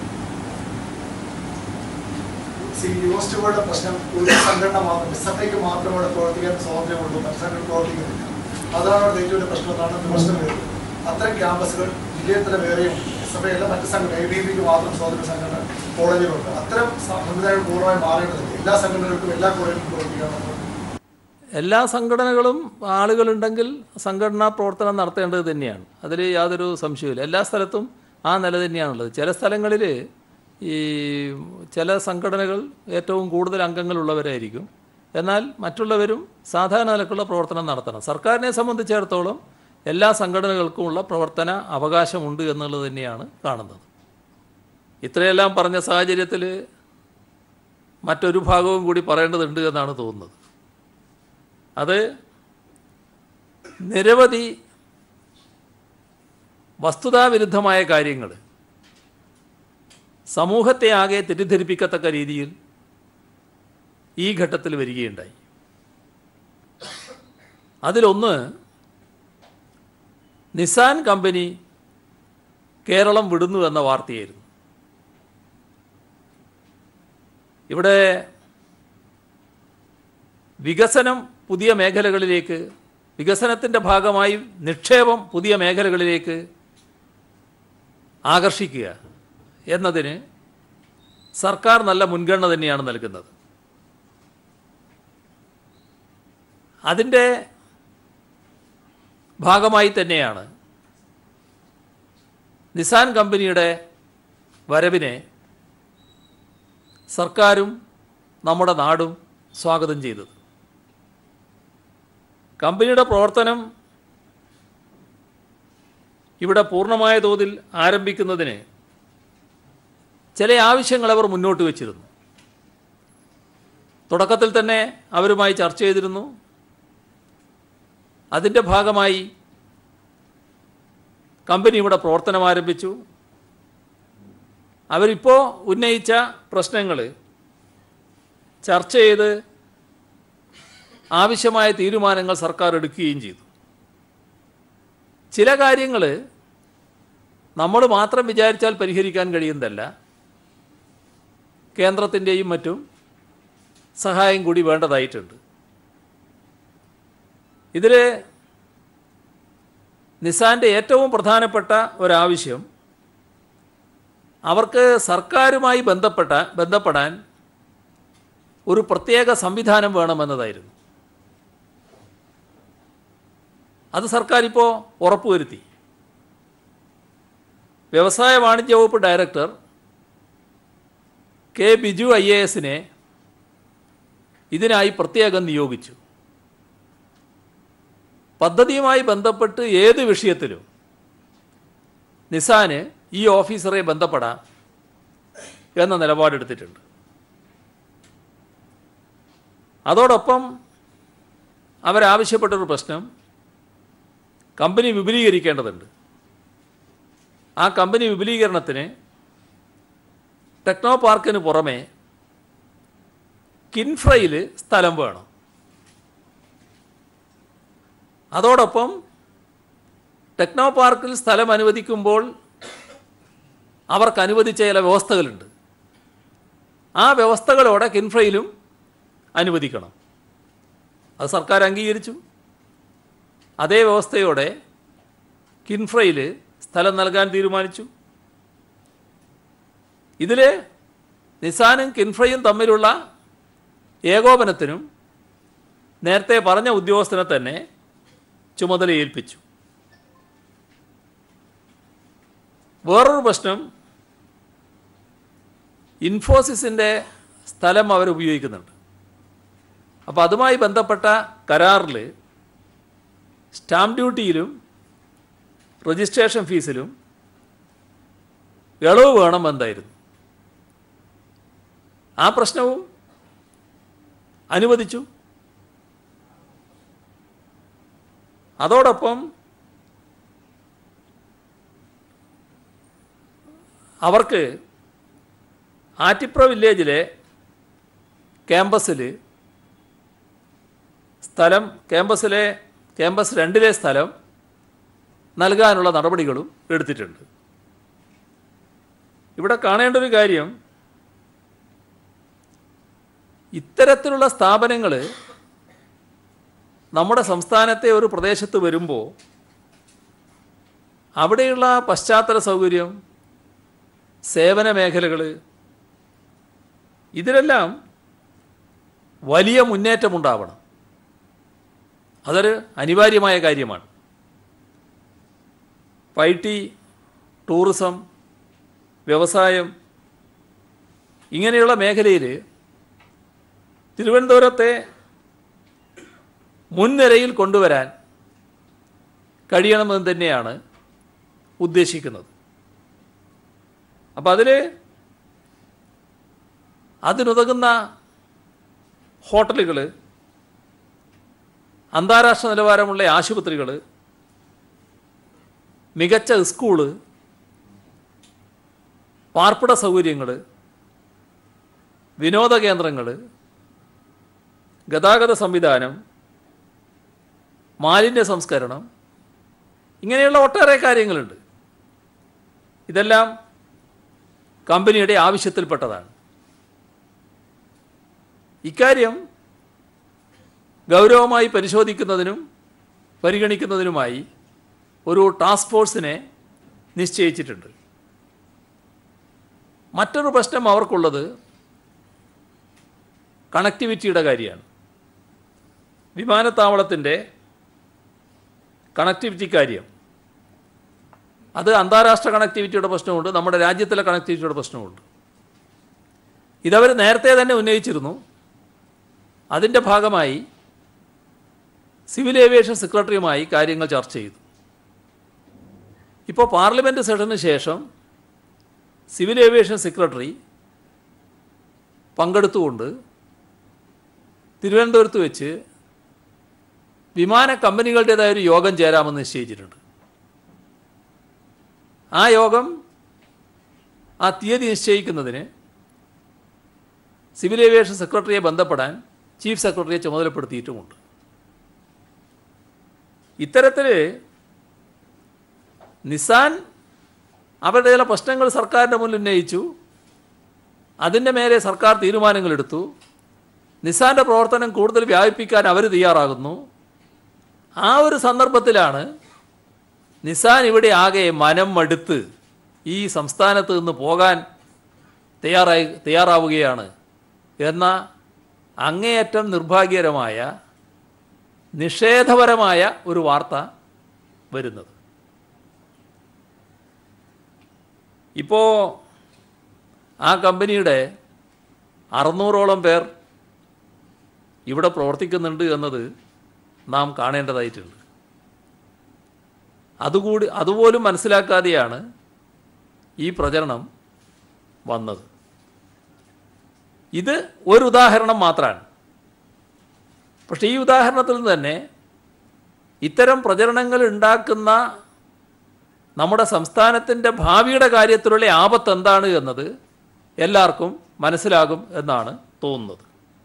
Speaker 11: സി യൂണിവേഴ്സിറ്റികളുടെ പ്രശ്നം ഒരു സംഘടന മാത്രം എസ് എഫ് ഐക്ക് മാത്രം ഇവിടെ പ്രവർത്തിക്കാൻ സ്വാതന്ത്ര്യമുള്ളൂ മറ്റു സംഘടന പ്രവർത്തിക്കുന്നില്ല അതാണ് അവിടെ ഏറ്റവും വലിയ പ്രശ്നം എന്നാണ് വിമർശനം വരുന്നത് അത്തരം ക്യാമ്പസുകൾ ജില്ലയിൽ വേറെയും എസ് എഫ് ഐ അല്ല മറ്റു സംഘടന എ ബി പിക്ക് മാത്രം സ്വാതന്ത്ര്യ സംഘടന കോളേജുകളുണ്ട് അത്തരം സംവിധാനം പൂർണ്ണമായും മാറേണ്ടതുണ്ട് എല്ലാ സംഘടനകൾക്കും എല്ലാ കോളേജിലും പ്രവർത്തിക്കണം
Speaker 3: എല്ലാ സംഘടനകളും ആളുകളുണ്ടെങ്കിൽ സംഘടനാ പ്രവർത്തനം നടത്തേണ്ടത് തന്നെയാണ് അതിൽ യാതൊരു സംശയവുമില്ല എല്ലാ സ്ഥലത്തും ആ നില തന്നെയാണുള്ളത് ചില സ്ഥലങ്ങളിൽ ഈ ചില സംഘടനകൾ ഏറ്റവും കൂടുതൽ അംഗങ്ങളുള്ളവരായിരിക്കും എന്നാൽ മറ്റുള്ളവരും സാധാരണ നിലക്കുള്ള പ്രവർത്തനം നടത്തണം സർക്കാരിനെ സംബന്ധിച്ചിടത്തോളം എല്ലാ സംഘടനകൾക്കുമുള്ള പ്രവർത്തന അവകാശമുണ്ട് എന്നുള്ളത് തന്നെയാണ് കാണുന്നത് ഇത്രയെല്ലാം പറഞ്ഞ സാഹചര്യത്തിൽ മറ്റൊരു ഭാഗവും കൂടി പറയേണ്ടതുണ്ട് എന്നാണ് തോന്നുന്നത് അത് നിരവധി വസ്തുതാവിരുദ്ധമായ കാര്യങ്ങൾ സമൂഹത്തെ ആകെ തെറ്റിദ്ധരിപ്പിക്കത്തക്ക രീതിയിൽ ഈ ഘട്ടത്തിൽ വരികയുണ്ടായി അതിലൊന്ന് നിസാൻ കമ്പനി കേരളം വിടുന്നു എന്ന വാർത്തയായിരുന്നു ഇവിടെ വികസനം പുതിയ മേഖലകളിലേക്ക് വികസനത്തിൻ്റെ ഭാഗമായി നിക്ഷേപം പുതിയ മേഖലകളിലേക്ക് ആകർഷിക്കുക എന്നതിന് സർക്കാർ നല്ല മുൻഗണന തന്നെയാണ് നൽകുന്നത് അതിൻ്റെ ഭാഗമായി തന്നെയാണ് നിസാൻ കമ്പനിയുടെ വരവിനെ സർക്കാരും നമ്മുടെ നാടും സ്വാഗതം ചെയ്തത് കമ്പനിയുടെ പ്രവർത്തനം ഇവിടെ പൂർണ്ണമായ തോതിൽ ആരംഭിക്കുന്നതിന് ചില ആവശ്യങ്ങൾ അവർ മുന്നോട്ട് വച്ചിരുന്നു തുടക്കത്തിൽ തന്നെ അവരുമായി ചർച്ച ചെയ്തിരുന്നു അതിൻ്റെ ഭാഗമായി കമ്പനി ഇവിടെ പ്രവർത്തനം ആരംഭിച്ചു അവരിപ്പോൾ ഉന്നയിച്ച പ്രശ്നങ്ങൾ ചർച്ച ചെയ്ത് ആവശ്യമായ തീരുമാനങ്ങൾ സർക്കാർ എടുക്കുകയും ചെയ്തു ചില കാര്യങ്ങൾ നമ്മൾ മാത്രം വിചാരിച്ചാൽ പരിഹരിക്കാൻ കഴിയുന്നതല്ല കേന്ദ്രത്തിൻ്റെയും മറ്റും സഹായം കൂടി വേണ്ടതായിട്ടുണ്ട് ഇതിൽ നിസാൻ്റെ ഏറ്റവും പ്രധാനപ്പെട്ട ഒരാവശ്യം അവർക്ക് സർക്കാരുമായി ബന്ധപ്പെട്ട ബന്ധപ്പെടാൻ ഒരു പ്രത്യേക സംവിധാനം വേണമെന്നതായിരുന്നു അത് സർക്കാർ ഇപ്പോൾ ഉറപ്പുവരുത്തി വ്യവസായ വാണിജ്യ വകുപ്പ് director K Biju I A എസിനെ ഇതിനായി പ്രത്യേകം നിയോഗിച്ചു പദ്ധതിയുമായി ബന്ധപ്പെട്ട് ഏത് വിഷയത്തിലും നിസാന് ഈ ഓഫീസറെ ബന്ധപ്പെടാം എന്ന നിലപാടെടുത്തിട്ടുണ്ട് അതോടൊപ്പം അവരാവശ്യപ്പെട്ടൊരു പ്രശ്നം കമ്പനി വിപുലീകരിക്കേണ്ടതുണ്ട് ആ കമ്പനി വിപുലീകരണത്തിന് ടെക്നോ പാർക്കിന് പുറമെ കിൻഫ്രയിൽ സ്ഥലം വേണം അതോടൊപ്പം ടെക്നോ പാർക്കിൽ സ്ഥലം അനുവദിക്കുമ്പോൾ അവർക്ക് അനുവദിച്ച ചില വ്യവസ്ഥകളുണ്ട് ആ വ്യവസ്ഥകളോടെ കിൻഫ്രയിലും അനുവദിക്കണം അത് സർക്കാർ അംഗീകരിച്ചു അതേ വ്യവസ്ഥയോടെ കിൻഫ്രയിൽ സ്ഥലം നൽകാൻ തീരുമാനിച്ചു ഇതിൽ നിസാനും കിൻഫ്രയും തമ്മിലുള്ള ഏകോപനത്തിനും നേരത്തെ പറഞ്ഞ ഉദ്യോഗസ്ഥനെ തന്നെ ചുമതല ഏൽപ്പിച്ചു വേറൊരു പ്രശ്നം ഇൻഫോസിസിൻ്റെ സ്ഥലം അവർ ഉപയോഗിക്കുന്നുണ്ട് അപ്പോൾ അതുമായി ബന്ധപ്പെട്ട കരാറിൽ സ്റ്റാമ്പ് ഡ്യൂട്ടിയിലും രജിസ്ട്രേഷൻ ഫീസിലും ഇളവ് വേണം എന്തായിരുന്നു ആ പ്രശ്നവും അനുവദിച്ചു അതോടൊപ്പം അവർക്ക് ആറ്റിപ്ര വില്ലേജിലെ ക്യാമ്പസിൽ സ്ഥലം ക്യാമ്പസിലെ ക്യാമ്പസ് രണ്ടിലെ സ്ഥലം നൽകാനുള്ള നടപടികളും എടുത്തിട്ടുണ്ട് ഇവിടെ കാണേണ്ട ഒരു കാര്യം ഇത്തരത്തിലുള്ള സ്ഥാപനങ്ങൾ നമ്മുടെ സംസ്ഥാനത്തെ ഒരു പ്രദേശത്ത് വരുമ്പോൾ അവിടെയുള്ള പശ്ചാത്തല സൗകര്യം സേവന മേഖലകൾ ഇതിലെല്ലാം വലിയ മുന്നേറ്റമുണ്ടാവണം അതൊരു അനിവാര്യമായ കാര്യമാണ് ഐ ടി ടൂറിസം വ്യവസായം ഇങ്ങനെയുള്ള മേഖലയിൽ തിരുവനന്തപുരത്തെ മുൻനിരയിൽ കൊണ്ടുവരാൻ കഴിയണമെന്ന് തന്നെയാണ് ഉദ്ദേശിക്കുന്നത് അപ്പം അതിൽ അതിനുതകുന്ന ഹോട്ടലുകൾ അന്താരാഷ്ട്ര നിലവാരമുള്ള ആശുപത്രികൾ മികച്ച സ്കൂള് പാർപ്പിട സൗകര്യങ്ങൾ വിനോദ കേന്ദ്രങ്ങൾ ഗതാഗത സംവിധാനം മാലിന്യ സംസ്കരണം ഇങ്ങനെയുള്ള ഒട്ടേറെ കാര്യങ്ങളുണ്ട് ഇതെല്ലാം കമ്പനിയുടെ ആവശ്യത്തിൽപ്പെട്ടതാണ് ഇക്കാര്യം ഗൗരവമായി പരിശോധിക്കുന്നതിനും പരിഗണിക്കുന്നതിനുമായി ഒരു ടാസ്ക് ഫോഴ്സിനെ നിശ്ചയിച്ചിട്ടുണ്ട് മറ്റൊരു പ്രശ്നം അവർക്കുള്ളത് കണക്ടിവിറ്റിയുടെ കാര്യമാണ് വിമാനത്താവളത്തിൻ്റെ കണക്ടിവിറ്റി കാര്യം അത് അന്താരാഷ്ട്ര കണക്ടിവിറ്റിയുടെ പ്രശ്നമുണ്ട് നമ്മുടെ രാജ്യത്തിലെ കണക്ടിവിറ്റിയുടെ പ്രശ്നമുണ്ട് ഇതവർ നേരത്തെ തന്നെ ഉന്നയിച്ചിരുന്നു അതിൻ്റെ ഭാഗമായി സിവിൽ ഏവിയേഷൻ സെക്രട്ടറിയുമായി കാര്യങ്ങൾ ചർച്ച ചെയ്തു ഇപ്പോൾ പാർലമെൻറ്റ് സെഷന് ശേഷം സിവിൽ ഏവിയേഷൻ സെക്രട്ടറി പങ്കെടുത്തുകൊണ്ട് തിരുവനന്തപുരത്ത് വെച്ച് വിമാന കമ്പനികളുടേതായ ഒരു യോഗം ചേരാമെന്ന് നിശ്ചയിച്ചിട്ടുണ്ട് ആ യോഗം ആ തീയതി നിശ്ചയിക്കുന്നതിന് സിവിൽ ഏവിയേഷൻ സെക്രട്ടറിയെ ബന്ധപ്പെടാൻ ചീഫ് സെക്രട്ടറിയെ ചുമതലപ്പെടുത്തിയിട്ടുമുണ്ട് ഇത്തരത്തിൽ നിസാൻ അവരുടെ ചില പ്രശ്നങ്ങൾ സർക്കാരിൻ്റെ മുന്നിൽ ഉന്നയിച്ചു അതിൻ്റെ മേലെ സർക്കാർ തീരുമാനങ്ങളെടുത്തു നിസാൻ്റെ പ്രവർത്തനം കൂടുതൽ വ്യാപിപ്പിക്കാൻ അവർ തയ്യാറാകുന്നു ആ ഒരു സന്ദർഭത്തിലാണ് നിസാൻ ഇവിടെ ആകെ മനം മടുത്ത് ഈ സംസ്ഥാനത്ത് നിന്ന് പോകാൻ തയ്യാറായി തയ്യാറാവുകയാണ് എന്ന അങ്ങേയറ്റം നിർഭാഗ്യകരമായ നിഷേധപരമായ ഒരു വാർത്ത വരുന്നത് ഇപ്പോൾ ആ കമ്പനിയുടെ അറുന്നൂറോളം പേർ ഇവിടെ പ്രവർത്തിക്കുന്നുണ്ട് എന്നത് നാം കാണേണ്ടതായിട്ടുണ്ട് അതുകൂടി അതുപോലും മനസ്സിലാക്കാതെയാണ് ഈ പ്രചരണം വന്നത് ഇത് ഒരു ഉദാഹരണം മാത്രമാണ് പക്ഷേ ഈ ഉദാഹരണത്തിൽ നിന്ന് തന്നെ ഇത്തരം പ്രചരണങ്ങൾ ഉണ്ടാക്കുന്ന നമ്മുടെ സംസ്ഥാനത്തിൻ്റെ ഭാവിയുടെ കാര്യത്തിലുള്ള ആപത്ത് എന്താണ് എന്നത് എല്ലാവർക്കും മനസ്സിലാകും എന്നാണ് തോന്നുന്നത്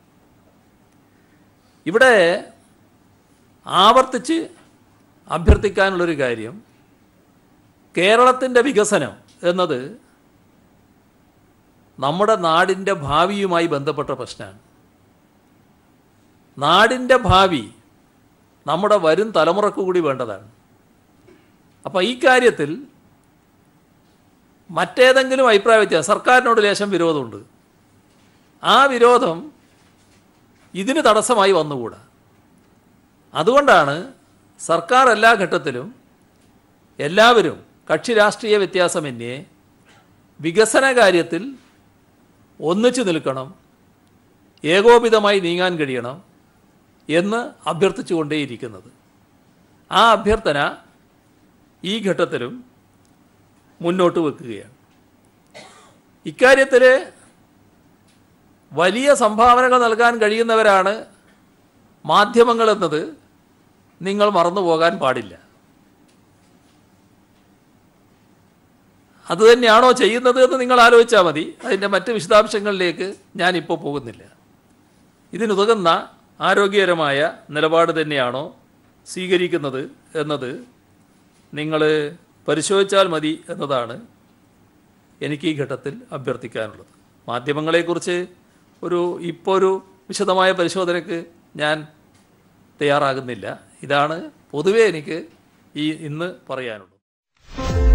Speaker 3: ഇവിടെ ആവർത്തിച്ച് അഭ്യർത്ഥിക്കാനുള്ളൊരു കാര്യം കേരളത്തിൻ്റെ വികസനം എന്നത് നമ്മുടെ നാടിൻ്റെ ഭാവിയുമായി ബന്ധപ്പെട്ട പ്രശ്നമാണ് നാടിൻ്റെ ഭാവി നമ്മുടെ വരും തലമുറക്ക് കൂടി വേണ്ടതാണ് അപ്പോൾ ഈ കാര്യത്തിൽ മറ്റേതെങ്കിലും അഭിപ്രായ വ്യത്യാസം സർക്കാരിനോട് ലേശം വിരോധമുണ്ട് ആ വിരോധം ഇതിന് തടസ്സമായി വന്നുകൂടാ അതുകൊണ്ടാണ് സർക്കാർ എല്ലാ ഘട്ടത്തിലും എല്ലാവരും കക്ഷി രാഷ്ട്രീയ വ്യത്യാസമന്യേ വികസന കാര്യത്തിൽ ഒന്നിച്ചു നിൽക്കണം ഏകോപിതമായി നീങ്ങാൻ കഴിയണം എന്ന് അഭ്യർത്ഥിച്ചുകൊണ്ടേയിരിക്കുന്നത് ആ അഭ്യർത്ഥന ഈ ഘട്ടത്തിലും മുന്നോട്ട് വെക്കുകയാണ് ഇക്കാര്യത്തിൽ വലിയ സംഭാവനകൾ നൽകാൻ കഴിയുന്നവരാണ് മാധ്യമങ്ങൾ എന്നത് നിങ്ങൾ മറന്നു പോകാൻ പാടില്ല അതുതന്നെയാണോ ചെയ്യുന്നത് എന്ന് നിങ്ങൾ ആലോചിച്ചാൽ മതി അതിൻ്റെ മറ്റ് വിശദാംശങ്ങളിലേക്ക് ഞാനിപ്പോൾ പോകുന്നില്ല ഇതിനുതകുന്ന ആരോഗ്യകരമായ നിലപാട് തന്നെയാണോ സ്വീകരിക്കുന്നത് എന്നത് നിങ്ങൾ പരിശോധിച്ചാൽ മതി എന്നതാണ് എനിക്ക് ഈ ഘട്ടത്തിൽ അഭ്യർത്ഥിക്കാനുള്ളത് മാധ്യമങ്ങളെക്കുറിച്ച് ഒരു ഇപ്പോൾ ഒരു വിശദമായ പരിശോധനയ്ക്ക് ഞാൻ തയ്യാറാകുന്നില്ല ഇതാണ് പൊതുവേ എനിക്ക് ഈ ഇന്ന് പറയാനുള്ളത്